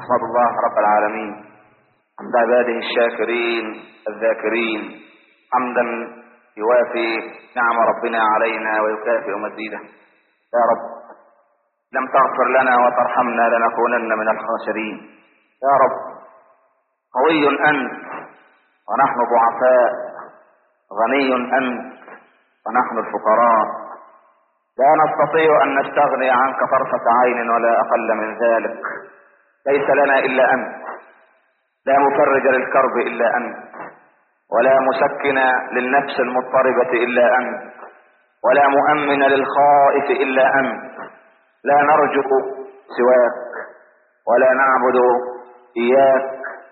أحمد الله رب العالمين حمد عباده الشاكرين الذاكرين حمدا يوافي نعم ربنا علينا ويكافئ مزيده يا رب لم تغفر لنا وترحمنا لنكونن من الخاسرين يا رب قوي أنت ونحن ضعفاء غني أنت ونحن الفقراء لا نستطيع أن نستغني عنك طرفة عين ولا أقل من ذلك ليس لنا إلا أنت لا مفرج للكرب إلا أنت ولا مسكن للنفس المضطربة إلا أنت ولا مؤمن للخائف إلا أنت لا نرجو سواك ولا نعبد إياك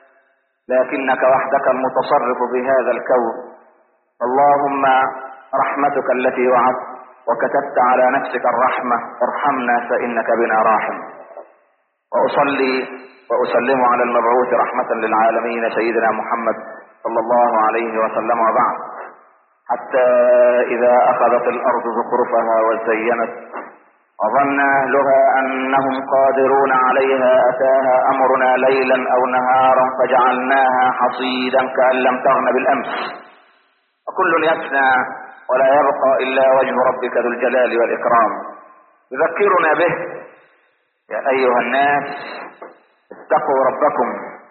لكنك وحدك المتصرف في هذا الكون اللهم رحمتك التي وعدت وكتبت على نفسك الرحمة ارحمنا فإنك بنا راحم وأصلي وأسلم على المبعوث رحمة للعالمين سيدنا محمد صلى الله عليه وسلم وبعد حتى إذا أخذت الأرض زخرفها وزينت وظن أهلها أنهم قادرون عليها أتاها أمرنا ليلا أو نهارا فجعلناها حصيدا كأن لم تغن بالأمس وكل يفنى ولا يبقى إلا وجه ربك ذو الجلال والإكرام يذكرنا به يا أيها الناس اتقوا ربكم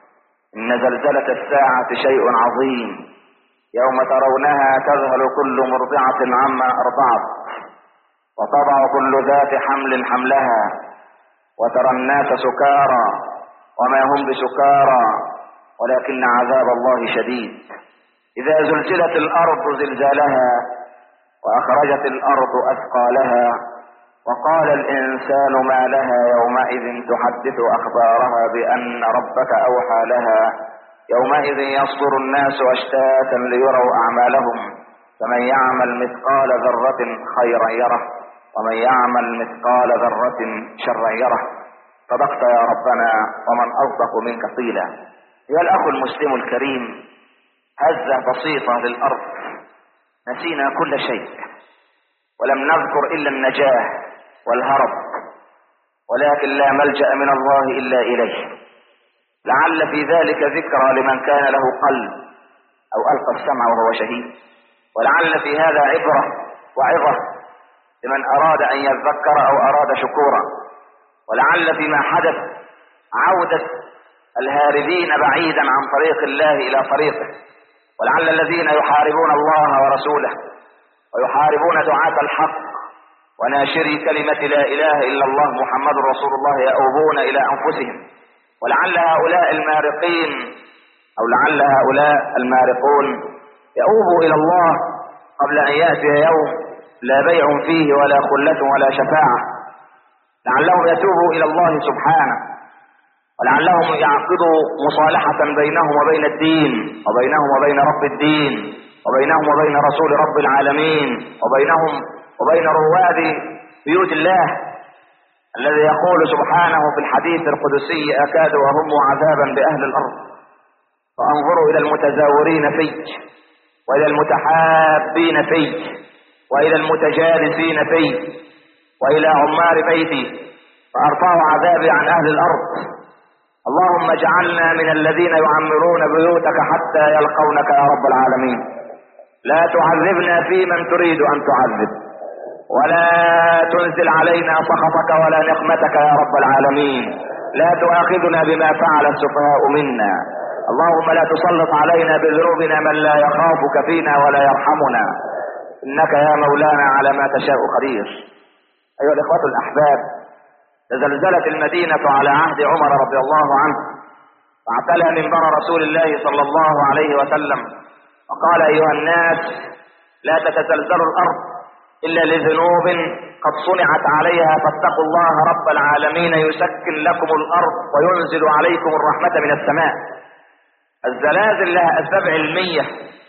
إن زلزلة الساعة شيء عظيم يوم ترونها تذهل كل مرضعة عما أرضعت وتضع كل ذات حمل حملها وترى الناس سكارى وما هم بسكارى ولكن عذاب الله شديد إذا زلزلت الأرض زلزالها وأخرجت الأرض أثقالها وقال الإنسان ما لها يومئذ تحدث أخبارها بأن ربك أوحى لها يومئذ يصدر الناس أشتاتا ليروا أعمالهم فمن يعمل مثقال ذرة خيرا يره ومن يعمل مثقال ذرة شرا يره صدقت يا ربنا ومن أصدق منك قيلا يا الأخ المسلم الكريم هزة بسيطة للأرض نسينا كل شيء ولم نذكر إلا النجاة والهرب ولكن لا ملجأ من الله إلا إليه لعل في ذلك ذكرى لمن كان له قلب أو ألقى السمع وهو شهيد ولعل في هذا عبرة وعظة لمن أراد أن يذكر أو أراد شكورا ولعل فيما حدث عودة الهاربين بعيدا عن طريق الله إلى طريقه ولعل الذين يحاربون الله ورسوله ويحاربون دعاة الحق وناشري كلمة لا إله إلا الله محمد رسول الله يأوبون إلى أنفسهم ولعل هؤلاء المارقين أو لعل هؤلاء المارقون يؤوبوا إلى الله قبل أن يأتي يوم لا بيع فيه ولا خلة ولا شفاعة لعلهم يتوبوا إلى الله سبحانه ولعلهم يعقدوا مصالحة بينهم وبين الدين وبينهم وبين رب الدين وبينهم وبين رسول رب العالمين وبينهم وبين رواد بيوت الله الذي يقول سبحانه في الحديث القدسي أكاد وهم عذابا بأهل الأرض فأنظروا إلى المتزاورين فيك وإلى المتحابين فيك وإلى المتجالسين فيك وإلى عمار بيتي فأرفع عذابي عن أهل الأرض اللهم اجعلنا من الذين يعمرون بيوتك حتى يلقونك يا رب العالمين لا تعذبنا في من تريد أن تعذب ولا تنزل علينا سخطك ولا نقمتك يا رب العالمين لا تؤاخذنا بما فعل السفهاء منا اللهم لا تسلط علينا بذنوبنا من لا يخافك فينا ولا يرحمنا انك يا مولانا على ما تشاء قدير ايها الاخوه الاحباب تزلزلت المدينه على عهد عمر رضي الله عنه فاعتلى منبر رسول الله صلى الله عليه وسلم وقال ايها الناس لا تتزلزل الارض الا لذنوب قد صنعت عليها فاتقوا الله رب العالمين يسكن لكم الارض وينزل عليكم الرحمه من السماء الزلازل لها اسباب علميه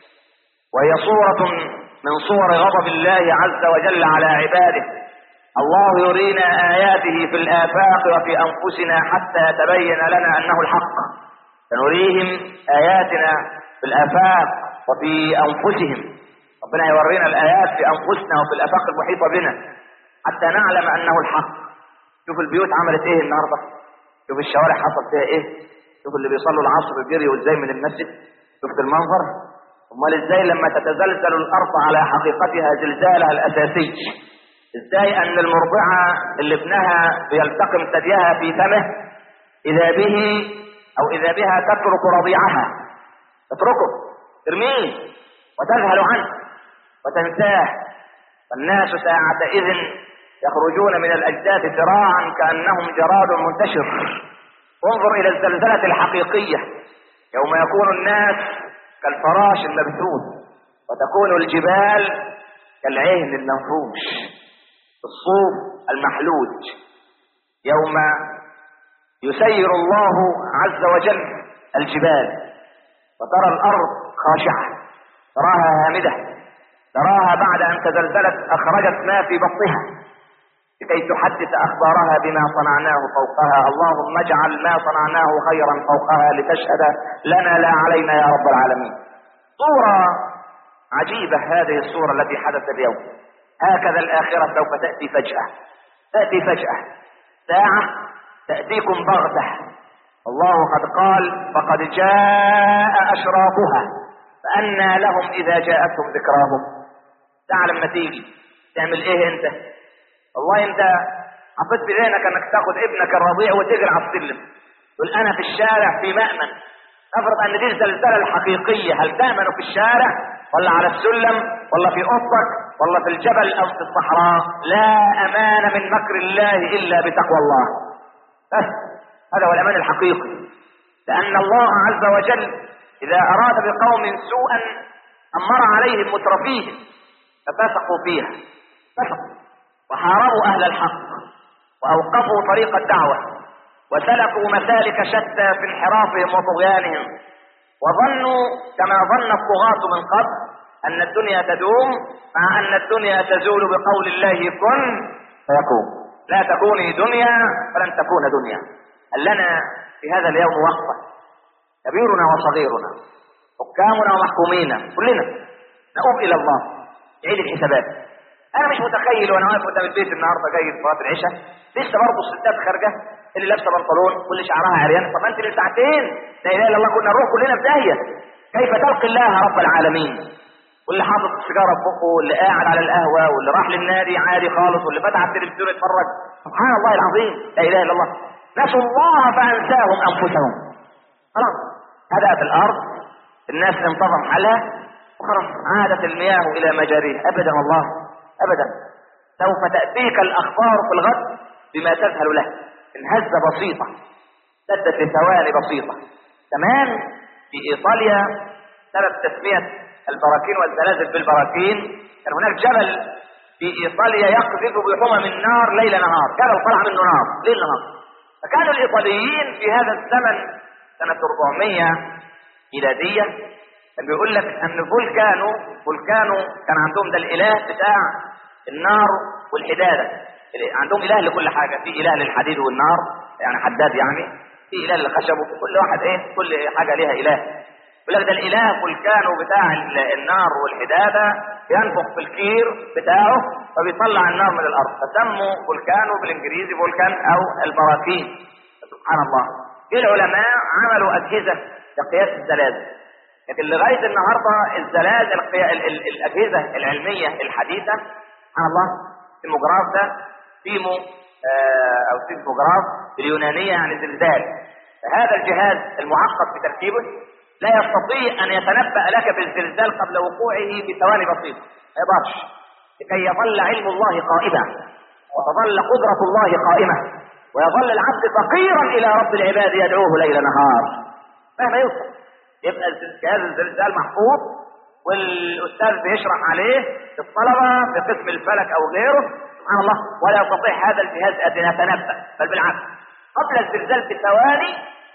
وهي صوره من صور غضب الله عز وجل على عباده الله يرينا آياته في الآفاق وفي أنفسنا حتى يتبين لنا أنه الحق سنريهم آياتنا في الآفاق وفي أنفسهم ربنا يورينا الآيات في أنفسنا وفي الآفاق المحيطة بنا حتى نعلم أنه الحق شوف البيوت عملت إيه النهاردة شوف الشوارع حصل فيها ايه شوف اللي بيصلوا العصر جريوا ازاي من المسجد شفت المنظر امال ازاي لما تتزلزل الارض على حقيقتها زلزالها الاساسي ازاي ان المرضعة اللي ابنها بيلتقم ثديها في فمه اذا به او اذا بها تترك رضيعها تتركه ترميه وتذهل عنه وتنساه والناس ساعتئذ يخرجون من الاجداث سراعا كانهم جراد منتشر انظر الى الزلزلة الحقيقية يوم يكون الناس كالفراش المبثوث وتكون الجبال كالعهن المنفوش الصوف المحلوج يوم يسير الله عز وجل الجبال وترى الارض خاشعة تراها هامدة تراها بعد ان تزلزلت اخرجت ما في بطنها لكي تحدث اخبارها بما صنعناه فوقها اللهم اجعل ما صنعناه خيرا فوقها لتشهد لنا لا علينا يا رب العالمين صورة عجيبة هذه الصورة التي حدثت اليوم هكذا الآخرة سوف تأتي فجأة تأتي فجأة ساعة تأتيكم بغتة الله قد قال فقد جاء أشراطها فأنى لهم إذا جاءتهم ذكراهم تعلم ما تيجي تعمل إيه أنت والله أنت حطيت في ذهنك أنك تاخذ ابنك الرضيع وتجري على السلم تقول أنا في الشارع في مأمن افرض ان دي الزلزله الحقيقيه هل تامن في الشارع ولا على السلم ولا في اوضتك ولا في الجبل او في الصحراء لا امان من مكر الله الا بتقوى الله بس هذا هو الامان الحقيقي لان الله عز وجل اذا اراد بقوم سوءا امر عليهم مترفيهم ففسقوا فيها فسقوا وحاربوا اهل الحق واوقفوا طريق الدعوه وسلكوا مسالك شتى في انحرافهم وطغيانهم وظنوا كما ظن الطغاة من قبل أن الدنيا تدوم مع أن الدنيا تزول بقول الله كن فيكون لا تكوني دنيا فلن تكون دنيا هل لنا في هذا اليوم وقفة كبيرنا وصغيرنا حكامنا ومحكومينا كلنا نؤوب إلى الله يعيد الحسابات أنا مش متخيل وأنا واقف قدام البيت النهارده جاي في صلاة العشاء لسه برضه الستات خارجة اللي لابسه بنطلون واللي شعرها عريان طب انت من ساعتين لا اله الا الله كنا نروح كلنا في داهيه كيف تلقي الله رب العالمين واللي حاطط السيجاره في بقه واللي قاعد على القهوه واللي راح للنادي عادي خالص واللي فتح التلفزيون يتفرج سبحان الله العظيم لا اله الا الله نسوا الله فانساهم انفسهم خلاص هدأت الارض الناس انتظم حالها وخلاص عادت المياه الى مجاريها ابدا والله ابدا سوف تاتيك الاخبار في الغد بما تذهل له انهزة بسيطة سدت لثواني بسيطة كمان في ايطاليا سبب تسمية البراكين والزلازل بالبراكين كان هناك جبل في ايطاليا يقذف بحمم النار ليل نهار جبل طلع منه نار ليل نهار فكانوا الايطاليين في هذا الزمن سنة 400 ميلادية كان بيقول لك ان فولكانو فولكانو كان عندهم ده الاله بتاع النار والحدادة عندهم اله لكل حاجه في اله للحديد والنار يعني حداد يعني في اله للخشب وكل واحد ايه كل حاجه ليها اله يقول لك ده الاله فولكانو بتاع النار والحداده ينفخ في الكير بتاعه فبيطلع النار من الارض فسموا فولكانو بالانجليزي فولكان او البراكين سبحان الله في العلماء عملوا اجهزه لقياس الزلازل لكن لغايه النهارده الزلازل الاجهزه العلميه الحديثه سبحان الله السيموجراف ده سيمو آه او سيسموجراف باليونانية يعني زلزال فهذا الجهاز المعقد في تركيبه لا يستطيع ان يتنبأ لك بالزلزال قبل وقوعه بثواني بسيطة ما يقدرش لكي يظل علم الله قائما وتظل قدرة الله قائمة ويظل العبد فقيرا الى رب العباد يدعوه ليل نهار مهما يوصل يبقى جهاز الزلزال محفوظ والاستاذ بيشرح عليه الطلبة في قسم الفلك او غيره سبحان الله ولا يستطيع هذا الجهاز ان يتنبأ بل بالعكس قبل الزلزال بثواني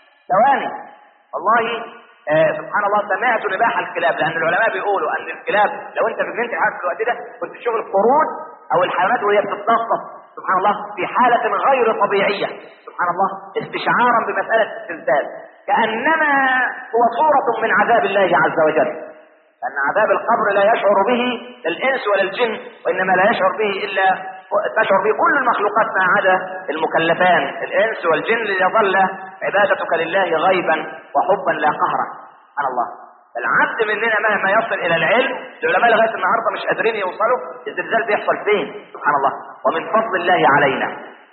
ثواني والله آه سبحان الله سمعت نباح الكلاب لان العلماء بيقولوا ان الكلاب لو انت في جنينه الحيوانات في الوقت ده كنت تشوف القرود او الحيوانات وهي بتتنطط سبحان الله في حالة غير طبيعية سبحان الله استشعارا بمسألة الزلزال كأنما هو صورة من عذاب الله عز وجل لأن عذاب القبر لا يشعر به الإنس ولا الجن وإنما لا يشعر به إلا تشعر به كل المخلوقات ما عدا المكلفان الانس والجن ليظل عبادتك لله غيبا وحبا لا قهرا سبحان الله العبد مننا مهما يصل الى العلم العلماء لغايه النهارده مش قادرين يوصلوا الزلزال بيحصل فين سبحان الله ومن فضل الله علينا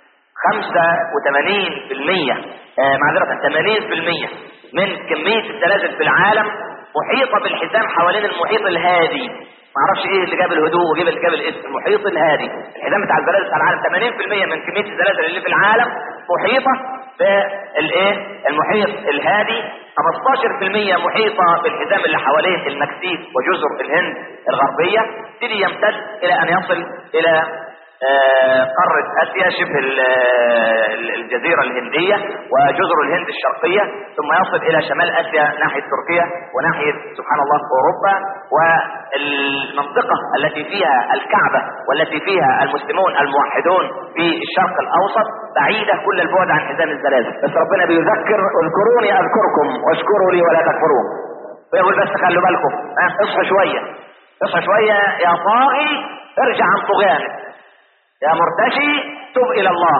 85% آه معذرة 80% من كمية الزلازل في العالم محيطة بالحزام حوالين المحيط الهادي ما اعرفش ايه اللي جاب الهدوء وجاب اللي جاب الاسم المحيط الهادي الحزام بتاع الزلازل بتاع العالم 80% من كمية الزلازل اللي في العالم محيطة بالايه المحيط الهادي 15% محيطة بالحزام اللي حوالين المكسيك وجزر الهند الغربية يبتدي يمتد الى ان يصل الى آه قارة اسيا شبه الجزيرة الهندية وجزر الهند الشرقية ثم يصل الى شمال اسيا ناحية تركيا وناحية سبحان الله اوروبا والمنطقة التي فيها الكعبة والتي فيها المسلمون الموحدون في الشرق الاوسط بعيدة كل البعد عن حزام الزلازل بس ربنا بيذكر اذكروني اذكركم واشكروا لي ولا تكفرون فيقول بس خلوا بالكم اصحوا شوية اصحوا شوية يا طاغي ارجع عن طغيانك يا مرتشي تب الى الله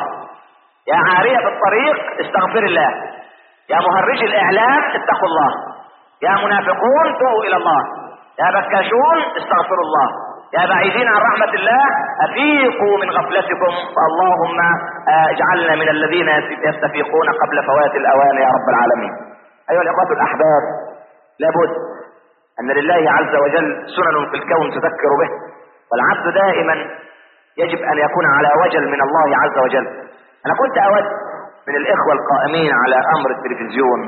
يا عارية في الطريق استغفر الله يا مهرج الاعلام اتقوا الله يا منافقون توبوا الى الله يا بكاشون استغفروا الله يا بعيدين عن رحمة الله افيقوا من غفلتكم فاللهم اجعلنا من الذين يستفيقون قبل فوات الاوان يا رب العالمين ايها الاخوة الاحباب لابد ان لله عز وجل سنن في الكون تذكر به والعبد دائما يجب ان يكون على وجل من الله عز وجل انا كنت اود من الاخوة القائمين على امر التلفزيون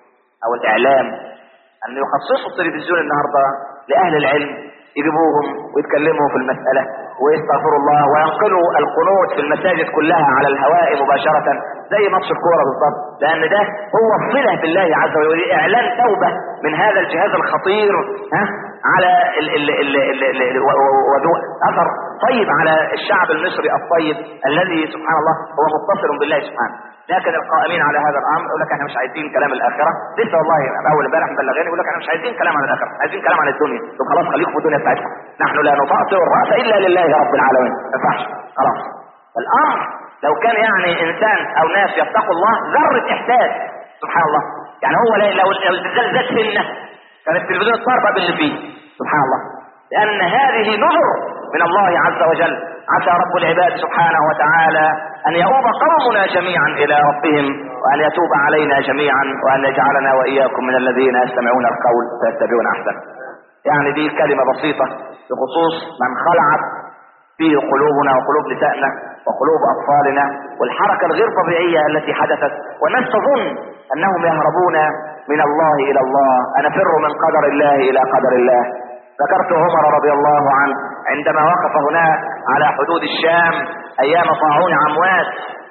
او الاعلام ان يخصصوا التلفزيون النهاردة لاهل العلم يجيبوهم ويتكلموا في المسألة ويستغفروا الله وينقلوا القنوت في المساجد كلها على الهواء مباشرة زي ماتش الكورة بالضبط لان ده هو الصلة بالله عز وجل اعلان توبة من هذا الجهاز الخطير ها على ال ال ال ال ال وذو اثر طيب على الشعب المصري الطيب الذي سبحان الله هو متصل بالله سبحانه لكن القائمين على هذا الامر يقول لك احنا مش عايزين كلام الاخره لسه والله اول امبارح مبلغين يقول لك احنا مش عايزين كلام عن الاخره عايزين كلام عن الدنيا طب خلاص خليكم في الدنيا بتاعتكم نحن لا نطأطئ الراس الا لله رب العالمين ما ينفعش خلاص الامر لو كان يعني انسان او ناس يتقوا الله ذره احساس سبحان الله يعني هو لو الزلزال ذات سنه كان التلفزيون اتطربق باللي فيه سبحان الله لان هذه نذر من الله عز وجل عسى رب العباد سبحانه وتعالى ان يؤوب قومنا جميعا الى ربهم وان يتوب علينا جميعا وان يجعلنا واياكم من الذين يستمعون القول فيتبعون احسنه يعني دي كلمة بسيطة بخصوص من خلعت فيه قلوبنا وقلوب نسائنا وقلوب اطفالنا والحركة الغير طبيعية التي حدثت والناس تظن انهم يهربون من الله الى الله انفر من قدر الله الى قدر الله ذكرت عمر رضي الله عنه عندما وقف هناك على حدود الشام ايام طاعون عمواس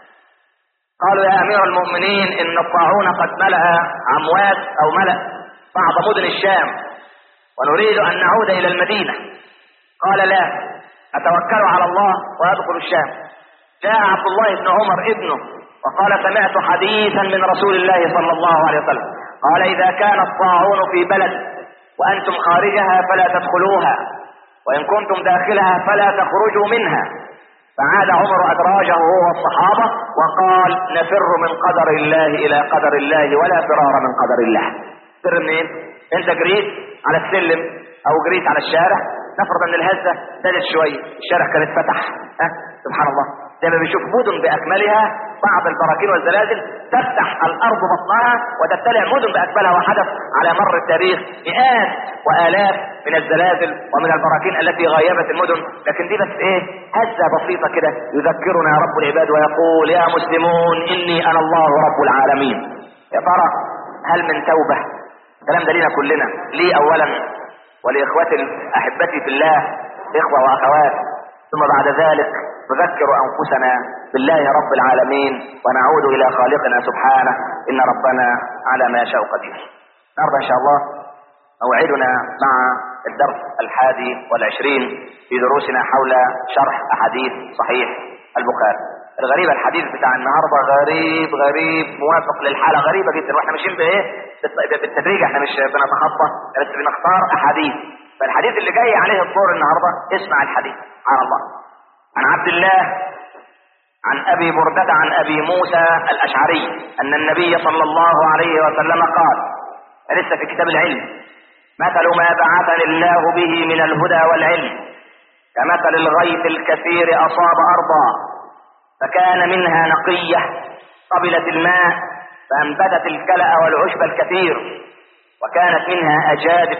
قالوا يا امير المؤمنين ان الطاعون قد ملأ عمواس او ملأ بعض مدن الشام ونريد ان نعود الى المدينة قال لا اتوكل على الله وادخل الشام جاء عبد الله بن عمر ابنه وقال سمعت حديثا من رسول الله صلى الله عليه وسلم قال اذا كان الطاعون في بلد وانتم خارجها فلا تدخلوها وان كنتم داخلها فلا تخرجوا منها فعاد عمر ادراجه هو والصحابة وقال نفر من قدر الله الى قدر الله ولا فرار من قدر الله فر منين انت جريت على السلم او جريت على الشارع نفرض ان الهزة زادت شوية الشارع كان اتفتح ها سبحان الله زي ما بنشوف مدن باكملها بعض البراكين والزلازل تفتح الارض بطنها وتبتلع مدن باكملها وحدث على مر التاريخ مئات والاف من الزلازل ومن البراكين التي غيبت المدن لكن دي بس ايه هزة بسيطة كده يذكرنا رب العباد ويقول يا مسلمون اني انا الله رب العالمين يا ترى هل من توبة الكلام ده لينا كلنا لي اولا ولاخواتي احبتي في الله اخوة واخوات ثم بعد ذلك نذكر انفسنا بالله رب العالمين ونعود الى خالقنا سبحانه ان ربنا على ما يشاء قدير النهارده ان شاء الله موعدنا مع الدرس الحادي والعشرين في دروسنا حول شرح احاديث صحيح البخاري الغريب الحديث بتاع النهارده غريب غريب موافق للحاله غريبه جدا واحنا ماشيين بايه بالتدريج احنا مش بنتخطى بس بنختار احاديث فالحديث اللي جاي عليه الدور النهارده اسمع الحديث سبحان الله عن عبد الله عن ابي بردة عن ابي موسى الاشعري ان النبي صلى الله عليه وسلم قال لسه في كتاب العلم مثل ما بعثني الله به من الهدى والعلم كمثل الغيث الكثير اصاب ارضا فكان منها نقية قبلت الماء فانبتت الكلأ والعشب الكثير وكانت منها اجادب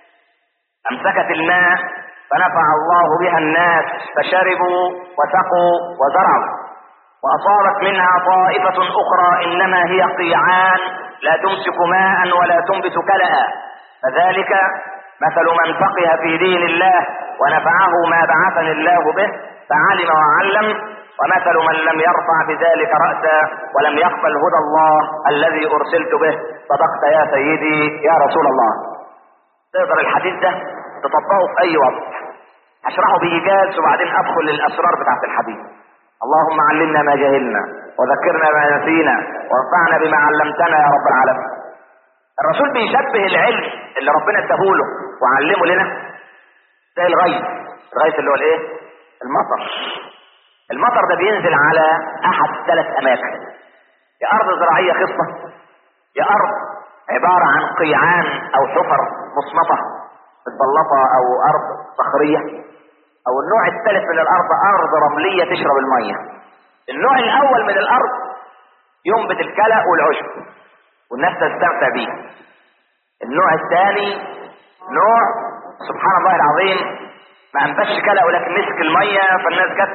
امسكت الماء فنفع الله بها الناس فشربوا وسقوا وزرعوا واصابت منها طائفة اخرى انما هي قيعان لا تمسك ماء ولا تنبت كلأ فذلك مثل من فقه في دين الله ونفعه ما بعثني الله به فعلم وعلم ومثل من لم يرفع بذلك رأسا ولم يقبل هدى الله الذي ارسلت به صدقت يا سيدي يا رسول الله تقدر الحديث ده تطبقه في اي وقت هشرحه بايجاز وبعدين ادخل للاسرار بتاعت الحديث اللهم علمنا ما جهلنا وذكرنا ما نسينا وانفعنا بما علمتنا يا رب العالمين الرسول بيشبه العلم اللي ربنا اداهوله وعلمه لنا زي الغيث الغيث اللي هو الايه المطر المطر ده بينزل على احد ثلاث اماكن يا ارض زراعيه خصبه يا ارض عباره عن قيعان او حفر مصمطه متبلطه او ارض صخريه او النوع الثالث من الارض ارض رمليه تشرب الميه النوع الاول من الارض ينبت الكلى والعشب والناس تستمتع بيه النوع الثاني نوع سبحان الله العظيم ما انبتش كلى ولكن مسك الميه فالناس جت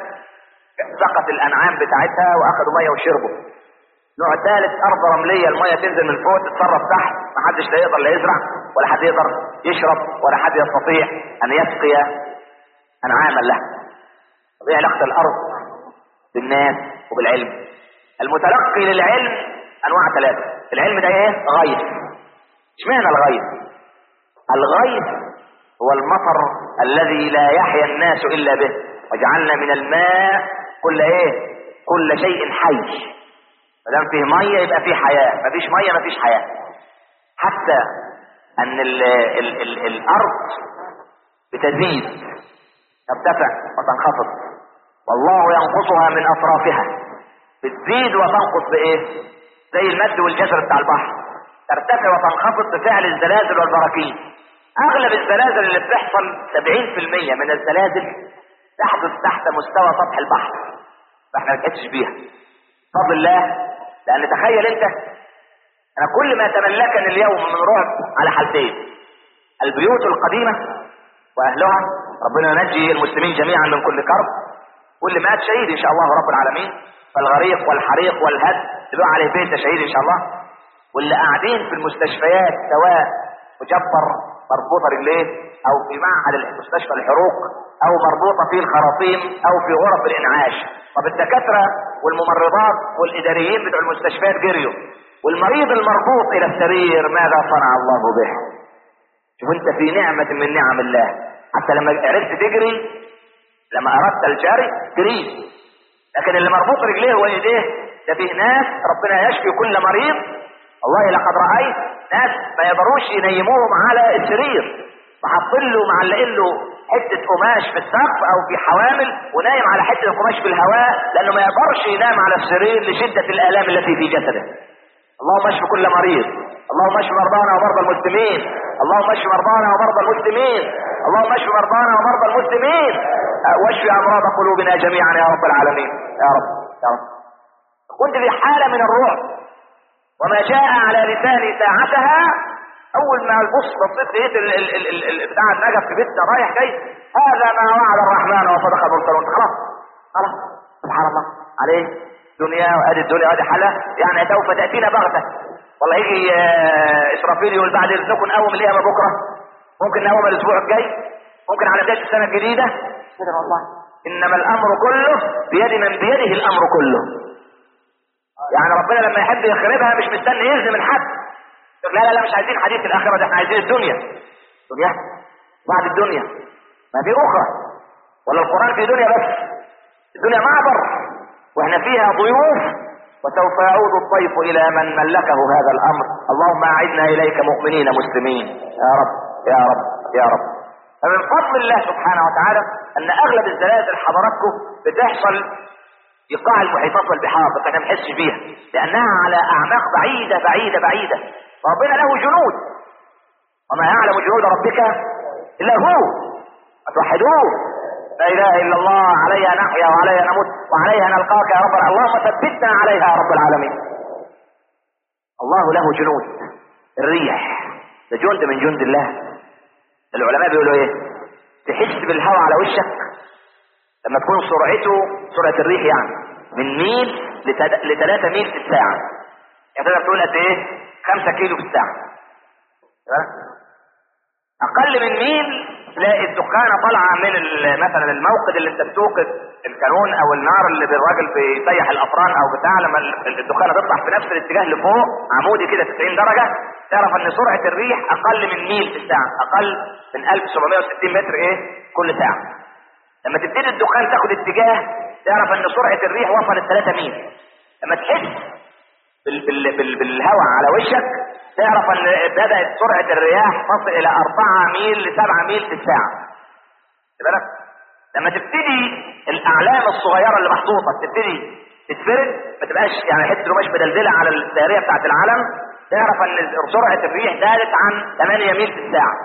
سقط الانعام بتاعتها واخدوا ميه وشربوا نوع ثالث ارض رمليه الميه تنزل من فوق تتصرف تحت ما حدش لا يقدر لا يزرع ولا حد يقدر يشرب ولا حد يستطيع ان يسقي انعاما له طب ايه علاقه الارض بالناس وبالعلم المتلقي للعلم انواع ثلاثه العلم ده ايه غيث اشمعنى الغيث الغيث هو المطر الذي لا يحيا الناس الا به وجعلنا من الماء كل ايه كل شيء حي ما دام فيه ميه يبقى فيه حياه ما فيش ميه ما فيش حياه حتى ان ال ال ال الارض بتزيد ترتفع وتنخفض والله ينقصها من اطرافها بتزيد وتنقص بايه زي المد والجزر بتاع البحر ترتفع وتنخفض بفعل الزلازل والبراكين اغلب الزلازل اللي بتحصل 70% من الزلازل تحدث تحت مستوى سطح البحر فاحنا ما نحسش بيها بفضل الله لان تخيل انت انا كل ما تملكني اليوم من رعب على حالتين البيوت القديمه واهلها ربنا ينجي المسلمين جميعا من كل كرب واللي مات شهيد ان شاء الله رب العالمين فالغريق والحريق والهد اللي عليه بيت ده شهيد ان شاء الله واللي قاعدين في المستشفيات سواء مجبر مربوطه رجليه او في معهد مستشفى الحروق او مربوطه في الخراطيم او في غرف الانعاش طب الدكاتره والممرضات والاداريين بتوع المستشفيات جريوا والمريض المربوط الى السرير ماذا صنع الله به شوف انت في نعمه من نعم الله حتى لما عرفت تجري لما اردت الجري جريت لكن اللي مربوط رجليه وايديه ده فيه ناس ربنا يشفي كل مريض والله لقد رايت ناس ما يقدروش ينيموهم على السرير وحاطين له معلقين له حته قماش في السقف او في حوامل ونايم على حته القماش في الهواء لانه ما يقدرش ينام على السرير لشده الالام التي في جسده اللهم اشف كل مريض اللهم اشف مرضانا ومرضى المسلمين اللهم اشف مرضانا ومرضى المسلمين اللهم اشف مرضانا ومرضى المسلمين واشف امراض قلوبنا جميعا يا رب العالمين يا رب يا رب كنت في حاله من الرعب وما جاء على لساني ساعتها اول ما البص بصيت لقيت ال- ال- ال- ال- ال- بتاع النجف في بيتنا رايح جاي هذا ما وعد الرحمن وصدق المرسلون خلاص خلاص سبحان الله عليه دنيا وادي الدنيا وادي حالة يعني سوف تاتينا بغته والله يجي آه، اسرافيل يقول بعد اذنكم نقوم القيامه بكره ممكن نقوم الاسبوع الجاي ممكن على بدايه السنه الجديده كده والله انما الامر كله بيد من بيده الامر كله يعني ربنا لما يحب يخربها مش مستني يهزم الحد يقول لا لا لا مش عايزين حديث الاخره ده احنا عايزين الدنيا دنيا بعد الدنيا ما في اخرى ولا القران في دنيا بس الدنيا معبر واحنا فيها ضيوف وسوف يعود الضيف الى من ملكه هذا الامر اللهم اعدنا اليك مؤمنين مسلمين يا رب يا رب يا رب فمن فضل الله سبحانه وتعالى ان اغلب الزلازل حضراتكم بتحصل في قاع المحيطات والبحار بس احنا ما نحسش بيها لانها على اعماق بعيده بعيده بعيده ربنا له جنود وما يعلم جنود ربك الا هو فتوحدوه لا اله الا الله عليها نحيا وعليها نموت وعليها نلقاك يا رب اللهم ثبتنا عليها يا رب العالمين الله له جنود الريح ده جند من جند الله العلماء بيقولوا ايه تحس بالهواء على وشك لما تكون سرعته سرعة الريح يعني من ميل لثلاثة ميل في الساعة يعني تقدر تقول قد ايه خمسة كيلو في الساعة اقل من ميل تلاقي الدخانة طالعة من مثلا الموقد اللي انت بتوقد الكانون او النار اللي الراجل بيسيح الافران او بتاع لما الدخانة تطلع في نفس الاتجاه لفوق عمودي كده 90 درجة تعرف ان سرعة الريح اقل من ميل في الساعة اقل من 1760 متر ايه كل ساعة لما تبتدي الدخان تاخد اتجاه تعرف ان سرعة الريح وصلت 3 ميل لما تحس بال بال بال بالهواء على وشك تعرف ان بدأت سرعة الرياح تصل الى 4 ميل ل 7 ميل في الساعة بالك لما تبتدي الاعلام الصغيرة اللي محطوطة تبتدي تتفرد ما تبقاش يعني حته قماش مدلدله على الدائريه بتاعت العلم تعرف ان سرعه الريح زادت عن 8 ميل في الساعه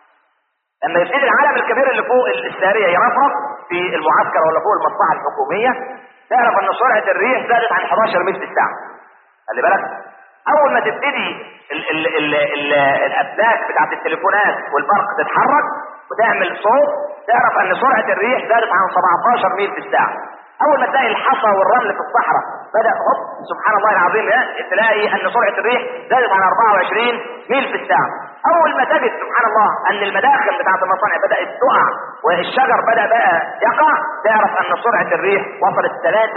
لما يبتدي العلم الكبير اللي فوق السارية يرفرف في المعسكر ولا فوق المصلحة الحكومية تعرف ان سرعة الريح زادت عن 11 ميل في الساعة خلي بالك اول ما تبتدي ال ال ال ال الاسلاك بتاعت التليفونات والبرق تتحرك وتعمل صوت تعرف ان سرعة الريح زادت عن 17 ميل في الساعة اول ما تلاقي الحصى والرمل في الصحراء بدأ هوب سبحان الله العظيم تلاقي ان سرعة الريح زادت عن 24 ميل في الساعة اول ما تجد سبحان الله ان المداخل بتاعت المصانع بدأت تقع والشجر بدأ بقى يقع تعرف ان سرعة الريح وصلت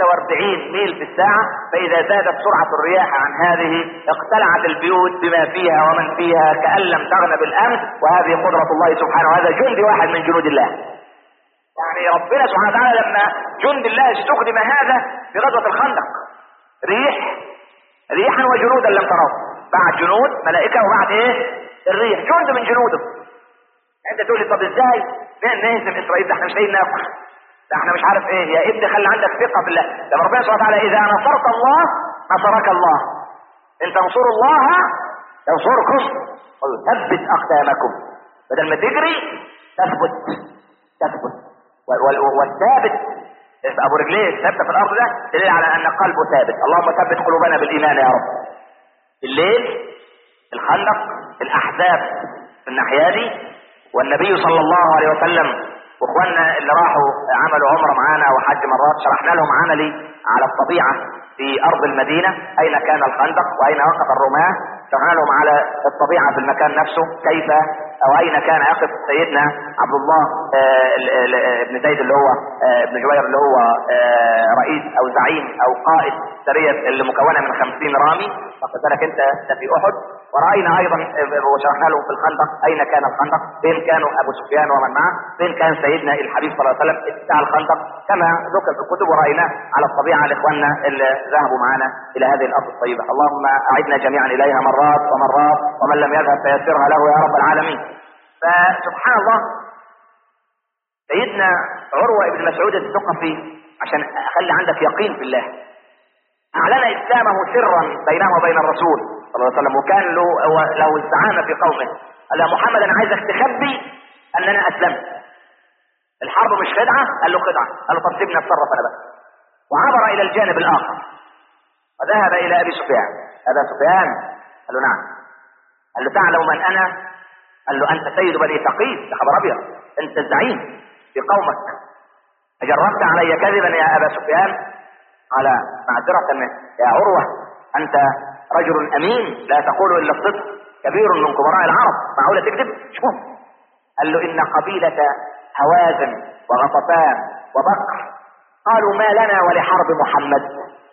43 ميل في الساعة فاذا زادت سرعة الرياح عن هذه اقتلعت البيوت بما فيها ومن فيها كأن لم تغن بالامس وهذه قدرة الله سبحانه وهذا جند واحد من جنود الله يعني ربنا سبحانه وتعالى لما جند الله استخدم هذا في غزوة الخندق ريح ريحا وجنودا لم تروه بعد جنود ملائكة وبعد ايه الريح جند من جنوده انت تقول لي طب ازاي نهزم اسرائيل ده احنا مش لاقيين ناكل ده احنا مش عارف ايه يا ابني خلي عندك ثقة بالله لما ربنا سبحانه وتعالى اذا نصرت الله نصرك الله ان تنصروا الله ينصركم ويثبت اقدامكم بدل ما تجري تثبت تثبت والثابت ابو رجليه ثابته في الارض ده دليل على ان قلبه ثابت اللهم ثبت قلوبنا بالايمان يا رب الليل الخندق الاحزاب في الناحيه دي والنبي صلى الله عليه وسلم واخواننا اللي راحوا عملوا عمره معانا وحج مرات شرحنا لهم عملي على الطبيعه في ارض المدينه اين كان الخندق واين وقف الرماه شرحنا لهم على الطبيعه في المكان نفسه كيف او اين كان يقف سيدنا عبد الله ابن زيد اللي هو ابن جبير اللي هو رئيس او زعيم او قائد سريه اللي مكونه من 50 رامي فقد ذلك انت في احد وراينا ايضا وشرحنا لهم في الخندق اين كان الخندق فين كانوا ابو سفيان ومن معه فين كان سيدنا الحبيب صلى الله عليه وسلم اتساع الخندق كما ذكر في الكتب ورايناه على الطبيعه لاخواننا اللي ذهبوا معنا الى هذه الارض الطيبه اللهم اعدنا جميعا اليها مرات ومرات ومن لم يذهب فيسرها له يا رب العالمين فسبحان الله سيدنا عروة بن مسعود الثقفي عشان اخلي عندك يقين في الله اعلن اسلامه سرا بينه وبين الرسول صلى الله عليه وسلم وكان له له الزعامه في قومه قال يا محمد انا عايزك تخبي اننا اسلمت الحرب مش خدعه قال له خدعه قال له طب سيبني اتصرف انا بس وعبر الى الجانب الاخر وذهب الى ابي سفيان ابا سفيان قال له نعم قال له تعلم من انا قال له انت سيد بني ثقيف يا خبر ابيض انت الزعيم في قومك اجربت علي كذبا يا ابا سفيان قال معذرة يا عروة انت رجل امين لا تقول الا الصدق كبير من كبراء العرب معقولة تكذب شوف قال له ان قبيلة هوازن وغطفان وبكر قالوا ما لنا ولحرب محمد